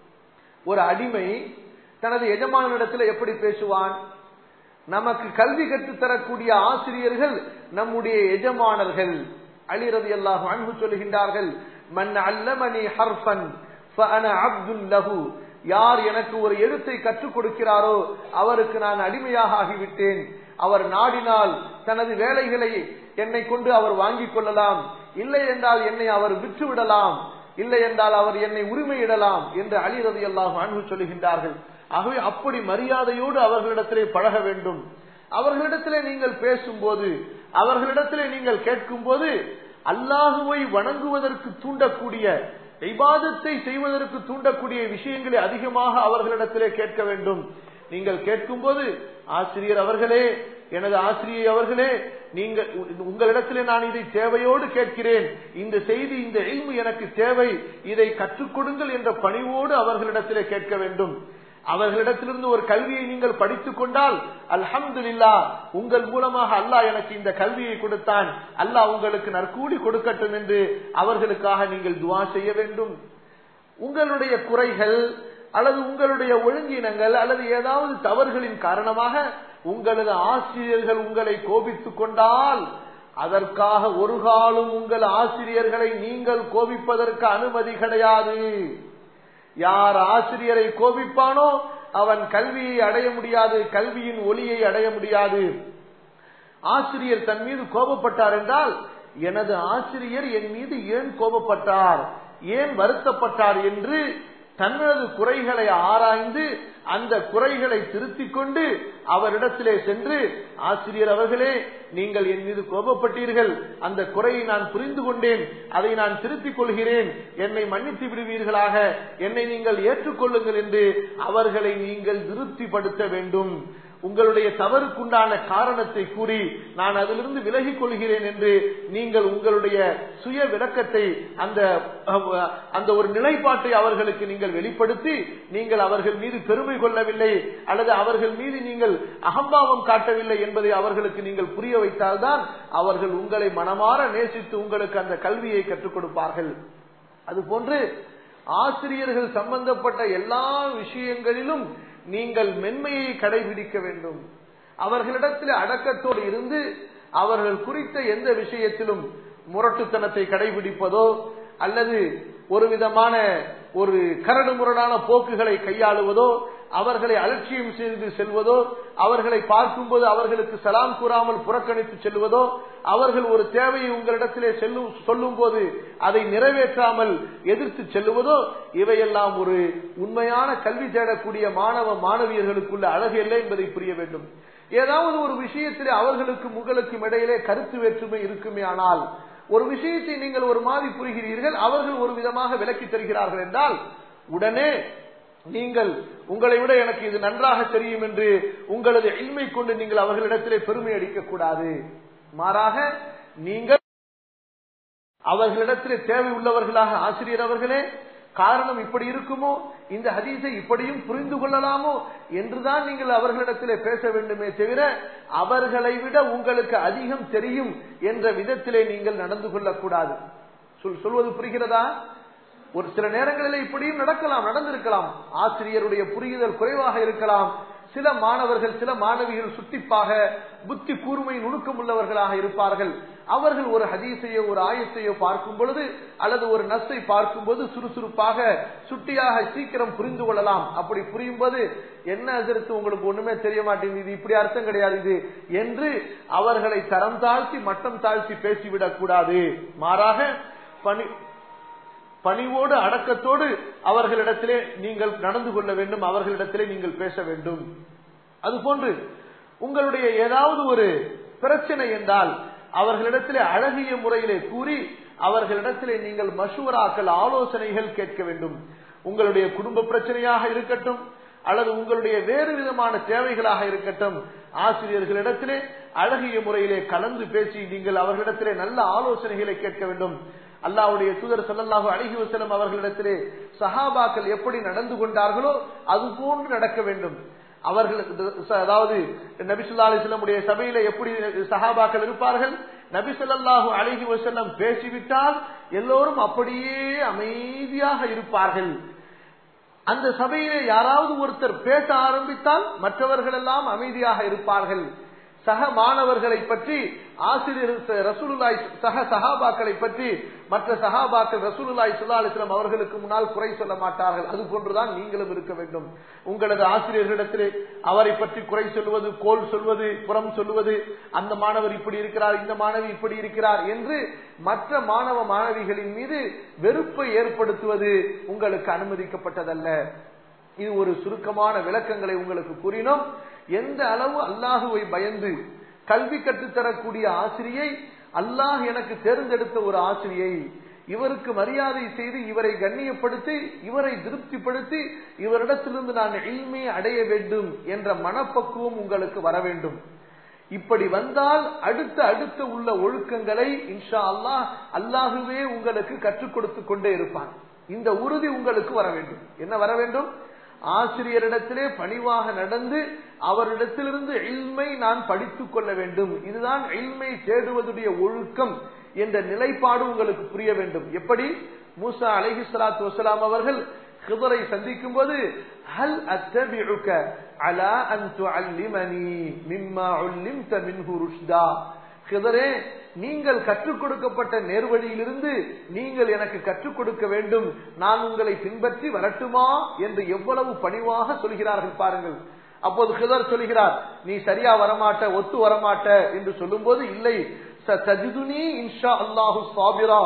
S1: ஒரு அடிமை தனது எஜமானிடத்தில் எப்படி பேசுவான் நமக்கு கல்வி கற்றுத்தரக்கூடிய ஆசிரியர்கள் நம்முடைய எஜமானர்கள் அலி ரதி அல்லாஹ் அன்பு சொல்லுகின்றார்கள் மன் அல்லமணி ஹர்ஃபன் அப்துல் லஹு யார் எனக்கு ஒரு எழுத்தை கற்றுக் கொடுக்கிறாரோ அவருக்கு நான் அடிமையாக ஆகிவிட்டேன் அவர் நாடினால் தனது வேலைகளை என்னை கொண்டு அவர் வாங்கிக் கொள்ளலாம் இல்லை என்றால் என்னை அவர் விற்றுவிடலாம் இல்லை என்றால் அவர் என்னை உரிமையிடலாம் என்று அலி ரதி அல்லாஹ் அன்பு சொல்லுகின்றார்கள் ஆகவே அப்படி மரியாதையோடு அவர்களிடத்திலே பழக வேண்டும் அவர்களிடத்திலே நீங்கள் பேசும்போது அவர்களிடத்திலே நீங்கள் கேட்கும் போது அல்லாஹுவை வணங்குவதற்கு தூண்டக்கூடிய இபாதத்தை செய்வதற்கு தூண்டக்கூடிய விஷயங்களை அதிகமாக அவர்களிடத்திலே கேட்க வேண்டும் நீங்கள் கேட்கும் போது ஆசிரியர் அவர்களே எனது ஆசிரியர் அவர்களே நீங்கள் உங்களிடத்திலே நான் இதை தேவையோடு கேட்கிறேன் இந்த செய்தி இந்த எல்மு எனக்கு தேவை இதை கற்றுக் கொடுங்கள் என்ற பணிவோடு அவர்களிடத்திலே கேட்க வேண்டும் அவர்களிடத்திலிருந்து ஒரு கல்வியை நீங்கள் படித்துக் கொண்டால் அல்ஹம்துலில்லா உங்கள் மூலமாக அல்லாஹ் எனக்கு இந்த கல்வியை கொடுத்தான் அல்லாஹ் உங்களுக்கு நற்கூலி கொடுக்கட்டும் என்று அவர்களுக்காக நீங்கள் துவா செய்ய வேண்டும் உங்களுடைய குறைகள் அல்லது உங்களுடைய ஒழுங்கினங்கள் அல்லது ஏதாவது தவறுகளின் காரணமாக உங்களது ஆசிரியர்கள் உங்களை கோபித்துக் கொண்டால் அதற்காக ஒரு காலம் உங்கள் ஆசிரியர்களை நீங்கள் கோபிப்பதற்கு அனுமதி கிடையாது யார் ஆசிரியரை கோபிப்பானோ அவன் கல்வியை அடைய முடியாது கல்வியின் ஒளியை அடைய முடியாது ஆசிரியர் தன் மீது கோபப்பட்டார் என்றால் எனது ஆசிரியர் என் மீது ஏன் கோபப்பட்டார் ஏன் வருத்தப்பட்டார் என்று தனது குறைகளை ஆராய்ந்து அந்த குறைகளை திருத்திக் கொண்டு அவரிடத்திலே சென்று ஆசிரியர் அவர்களே நீங்கள் என் மீது கோபப்பட்டீர்கள் அந்த குறையை நான் புரிந்து கொண்டேன் அதை நான் திருத்திக் கொள்கிறேன் என்னை மன்னித்து விடுவீர்களாக என்னை நீங்கள் ஏற்றுக்கொள்ளுங்கள் என்று அவர்களை நீங்கள் திருப்திப்படுத்த வேண்டும் உங்களுடைய தவறுக்குண்டான காரணத்தை கூறி நான் அதிலிருந்து விலகிக் கொள்கிறேன் என்று நீங்கள் உங்களுடைய சுய விளக்கத்தை அந்த அந்த ஒரு நிலைப்பாட்டை அவர்களுக்கு நீங்கள் வெளிப்படுத்தி நீங்கள் அவர்கள் மீது பெருமை கொள்ளவில்லை அல்லது அவர்கள் மீது நீங்கள் அகம்பாவம் காட்டவில்லை என்பதை அவர்களுக்கு நீங்கள் புரிய வைத்தால்தான் அவர்கள் உங்களை மனமாற நேசித்து உங்களுக்கு அந்த கல்வியை கற்றுக் கொடுப்பார்கள் அதுபோன்று ஆசிரியர்கள் சம்பந்தப்பட்ட எல்லா விஷயங்களிலும் நீங்கள் மென்மையை கடைபிடிக்க வேண்டும் அவர்களிடத்தில் அடக்கத்தோடு இருந்து அவர்கள் குறித்த எந்த விஷயத்திலும் முரட்டுத்தனத்தை கடைபிடிப்பதோ அல்லது ஒரு விதமான ஒரு கரடு முரடான போக்குகளை கையாளுவதோ அவர்களை அலட்சியம் செய்து செல்வதோ அவர்களை பார்க்கும்போது அவர்களுக்கு சலாம் கூறாமல் புறக்கணித்து செல்வதோ அவர்கள் ஒரு தேவையை உங்களிடத்திலே செல்லும் சொல்லும் போது அதை நிறைவேற்றாமல் எதிர்த்து செல்லுவதோ இவையெல்லாம் ஒரு உண்மையான கல்வி தேடக்கூடிய மாணவ மாணவியர்களுக்குள்ள அழகு இல்லை என்பதை புரிய வேண்டும் ஏதாவது ஒரு விஷயத்திலே அவர்களுக்கும் உங்களுக்கும் இடையிலே கருத்து வேற்றுமை இருக்குமே ஆனால் ஒரு விஷயத்தை நீங்கள் ஒரு மாதிரி புரிகிறீர்கள் அவர்கள் ஒரு விதமாக விலக்கி தருகிறார்கள் என்றால் உடனே நீங்கள் உங்களை விட எனக்கு இது நன்றாக தெரியும் என்று உங்களது இன்மை கொண்டு நீங்கள் அவர்களிடத்திலே பெருமை அடிக்க கூடாது மாறாக நீங்கள் அவர்களிடத்திலே தேவை உள்ளவர்களாக ஆசிரியர் அவர்களே காரணம் இப்படி இருக்குமோ இந்த ஹதீஸை இப்படியும் புரிந்து கொள்ளலாமோ என்றுதான் நீங்கள் அவர்களிடத்திலே பேச வேண்டுமே தவிர அவர்களை விட உங்களுக்கு அதிகம் தெரியும் என்ற விதத்திலே நீங்கள் நடந்து கொள்ளக்கூடாது சொல் சொல்வது புரிகிறதா ஒரு சில நேரங்களில் இப்படியும் நடக்கலாம் நடந்திருக்கலாம் ஆசிரியருடைய புரியுதல் குறைவாக இருக்கலாம் சில மாணவர்கள் சில மாணவிகள் சுட்டிப்பாக புத்தி கூர்மை நுணுக்கம் உள்ளவர்களாக இருப்பார்கள் அவர்கள் ஒரு ஹதீஸையோ ஒரு ஆயத்தையோ பார்க்கும் பொழுது அல்லது ஒரு நஸை பார்க்கும்போது சுறுசுறுப்பாக சுட்டியாக சீக்கிரம் புரிந்து கொள்ளலாம் அப்படி புரியும் போது என்ன எதிர்த்து உங்களுக்கு ஒண்ணுமே தெரிய மாட்டேங்குது இது இப்படி அர்த்தம் கிடையாது இது என்று அவர்களை தரம் தாழ்த்தி மட்டம் தாழ்த்தி பேசிவிடக் கூடாது மாறாக பணி பணிவோடு அடக்கத்தோடு அவர்களிடத்திலே நீங்கள் நடந்து கொள்ள வேண்டும் அவர்களிடத்திலே நீங்கள் பேச வேண்டும் அதுபோன்று உங்களுடைய ஏதாவது ஒரு பிரச்சனை என்றால் அவர்களிடத்திலே அழகிய முறையிலே கூறி அவர்களிடத்திலே நீங்கள் மஷூராக்கள் ஆலோசனைகள் கேட்க வேண்டும் உங்களுடைய குடும்ப பிரச்சனையாக இருக்கட்டும் அல்லது உங்களுடைய வேறு விதமான தேவைகளாக இருக்கட்டும் ஆசிரியர்களிடத்திலே அழகிய முறையிலே கலந்து பேசி நீங்கள் அவர்களிடத்திலே நல்ல ஆலோசனைகளை கேட்க வேண்டும் அல்லாவுடைய தூதர் சொல்லல்லாஹு அழகி வசலம் அவர்களிடத்திலே சஹாபாக்கள் எப்படி நடந்து கொண்டார்களோ அது போன்று நடக்க வேண்டும் அவர்கள் அதாவது நபிசுல்லா அலிஸ்லமுடைய சபையில எப்படி சஹாபாக்கள் இருப்பார்கள் நபி சொல்லாஹு அழகி வசல்லம் பேசிவிட்டால் எல்லோரும் அப்படியே அமைதியாக இருப்பார்கள் அந்த சபையிலே யாராவது ஒருத்தர் பேச ஆரம்பித்தால் மற்றவர்கள் எல்லாம் அமைதியாக இருப்பார்கள் சக மாணவர்களை பற்றி ஆசிரியர் ரசூலுல்லாய் சக சகாபாக்களை பற்றி மற்ற சகாபாக்கள் ரசூலுல்லாய் சுல்லாஸ்லாம் அவர்களுக்கு முன்னால் குறை சொல்ல மாட்டார்கள் அது போன்றுதான் நீங்களும் இருக்க வேண்டும் உங்களது ஆசிரியர்களிடத்திலே அவரை பற்றி குறை சொல்வது கோல் சொல்வது புறம் சொல்வது அந்த மாணவர் இப்படி இருக்கிறார் இந்த மாணவி இப்படி இருக்கிறார் என்று மற்ற மாணவ மாணவிகளின் மீது வெறுப்பை ஏற்படுத்துவது உங்களுக்கு அனுமதிக்கப்பட்டதல்ல இது ஒரு சுருக்கமான விளக்கங்களை உங்களுக்கு கூறினோம் எந்த அளவு அல்லாஹுவை பயந்து கல்வி கற்றுத்தரக்கூடிய ஆசிரியை அல்லாஹ் எனக்கு தேர்ந்தெடுத்த ஒரு ஆசிரியை இவருக்கு மரியாதை செய்து இவரை கண்ணியப்படுத்தி இவரை திருப்திப்படுத்தி இவரிடத்திலிருந்து நான் இல்மே அடைய வேண்டும் என்ற மனப்பக்குவம் உங்களுக்கு வர வேண்டும் இப்படி வந்தால் அடுத்த அடுத்த உள்ள ஒழுக்கங்களை இன்ஷா அல்லாஹ் அல்லாஹுவே உங்களுக்கு கற்றுக் கொடுத்து கொண்டே இருப்பான் இந்த உறுதி உங்களுக்கு வர வேண்டும் என்ன வர வேண்டும் ஆசிரியரிடத்திலே பணிவாக நடந்து அவரிடத்திலிருந்து இல்மை நான் படித்துக் கொள்ள வேண்டும் இதுதான் இல்மை தேடுவதுடைய ஒழுக்கம் என்ற நிலைப்பாடு உங்களுக்கு புரிய வேண்டும் எப்படி மூசா அலஹி சலாத்து வசலாம் அவர்கள் ஹிதரை சந்திக்கும் போது ஹல் அத்தபிஉக அலா அன் துஅல்லிமனி மிம்மா உல்லிம்த மின்ஹு ருஷ்தா ஹிதரே நீங்கள் கற்றுக் கொடுக்கப்பட்ட நேர்வழியிலிருந்து நீங்கள் எனக்கு கற்றுக் கொடுக்க வேண்டும் நான் உங்களை பின்பற்றி வரட்டுமா என்று எவ்வளவு பணிவாக சொல்கிறார்கள் பாருங்கள் அப்போது ஹிதர் சொல்கிறார் நீ சரியா வரமாட்ட ஒத்து வரமாட்ட என்று சொல்லும் போது இல்லை சஜிதுனி இன்ஷா அல்லாஹு சாபிரா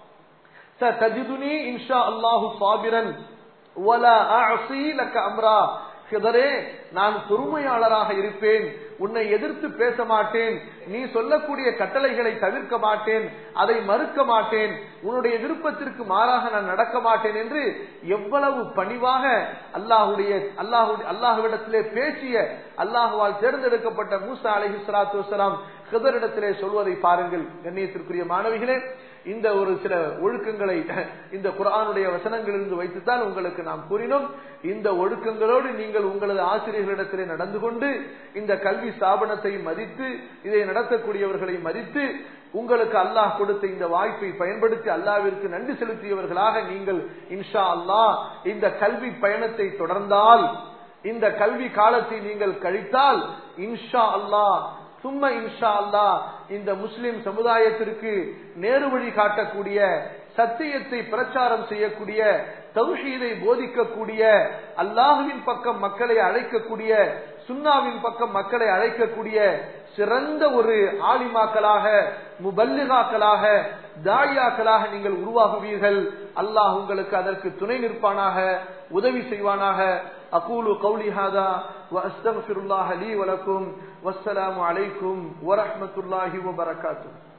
S1: சஜிதுனி இன்ஷா அல்லாஹு சாபிரன் ولا اعصي لك امرا ஹிதரே நான் பொறுமையாளராக இருப்பேன் உன்னை எதிர்த்து பேச மாட்டேன் நீ சொல்லக்கூடிய கட்டளைகளை தவிர்க்க மாட்டேன் அதை மறுக்க மாட்டேன் உன்னுடைய விருப்பத்திற்கு மாறாக நான் நடக்க மாட்டேன் என்று எவ்வளவு பணிவாக அல்லாஹுடைய அல்லாஹுடைய அல்லாஹுவிடத்திலே பேசிய அல்லாஹுவால் தேர்ந்தெடுக்கப்பட்ட மூசா அலஹி சலாத்து வலாம் ஹிதரிடத்திலே சொல்வதை பாருங்கள் கண்ணியத்திற்குரிய மாணவிகளே இந்த ஒரு சில ஒழுக்கங்களை இந்த குரானுடைய வசனங்களிலிருந்து வைத்துத்தான் உங்களுக்கு நாம் கூறினோம் இந்த ஒழுக்கங்களோடு நீங்கள் உங்களது ஆசிரியர்களிடத்திலே நடந்து கொண்டு இந்த கல்வி ஸ்தாபனத்தை மதித்து இதை நடத்தக்கூடியவர்களை மதித்து உங்களுக்கு அல்லாஹ் கொடுத்த இந்த வாய்ப்பை பயன்படுத்தி அல்லாவிற்கு நன்றி செலுத்தியவர்களாக நீங்கள் இன்ஷா அல்லாஹ் இந்த கல்வி பயணத்தை தொடர்ந்தால் இந்த கல்வி காலத்தை நீங்கள் கழித்தால் இன்ஷா அல்லாஹ் சும்மா இன்ஷா அல்லா இந்த முஸ்லிம் சமுதாயத்திற்கு நேரு வழி காட்டக்கூடிய சத்தியத்தை பிரச்சாரம் செய்யக்கூடிய தௌஹீதை போதிக்கக்கூடிய அல்லாஹுவின் பக்கம் மக்களை அழைக்கக்கூடிய சுன்னாவின் பக்கம் மக்களை அழைக்கக்கூடிய சிறந்த ஒரு ஆலிமாக்களாக முபல்லிகாக்களாக தாயாக்களாக நீங்கள் உருவாகுவீர்கள் அல்லாஹ் உங்களுக்கு அதற்கு துணை நிற்பானாக உதவி செய்வானாக أقول قولي هذا وأستغفر الله لي ولكم والسلام عليكم ورحمة الله وبركاته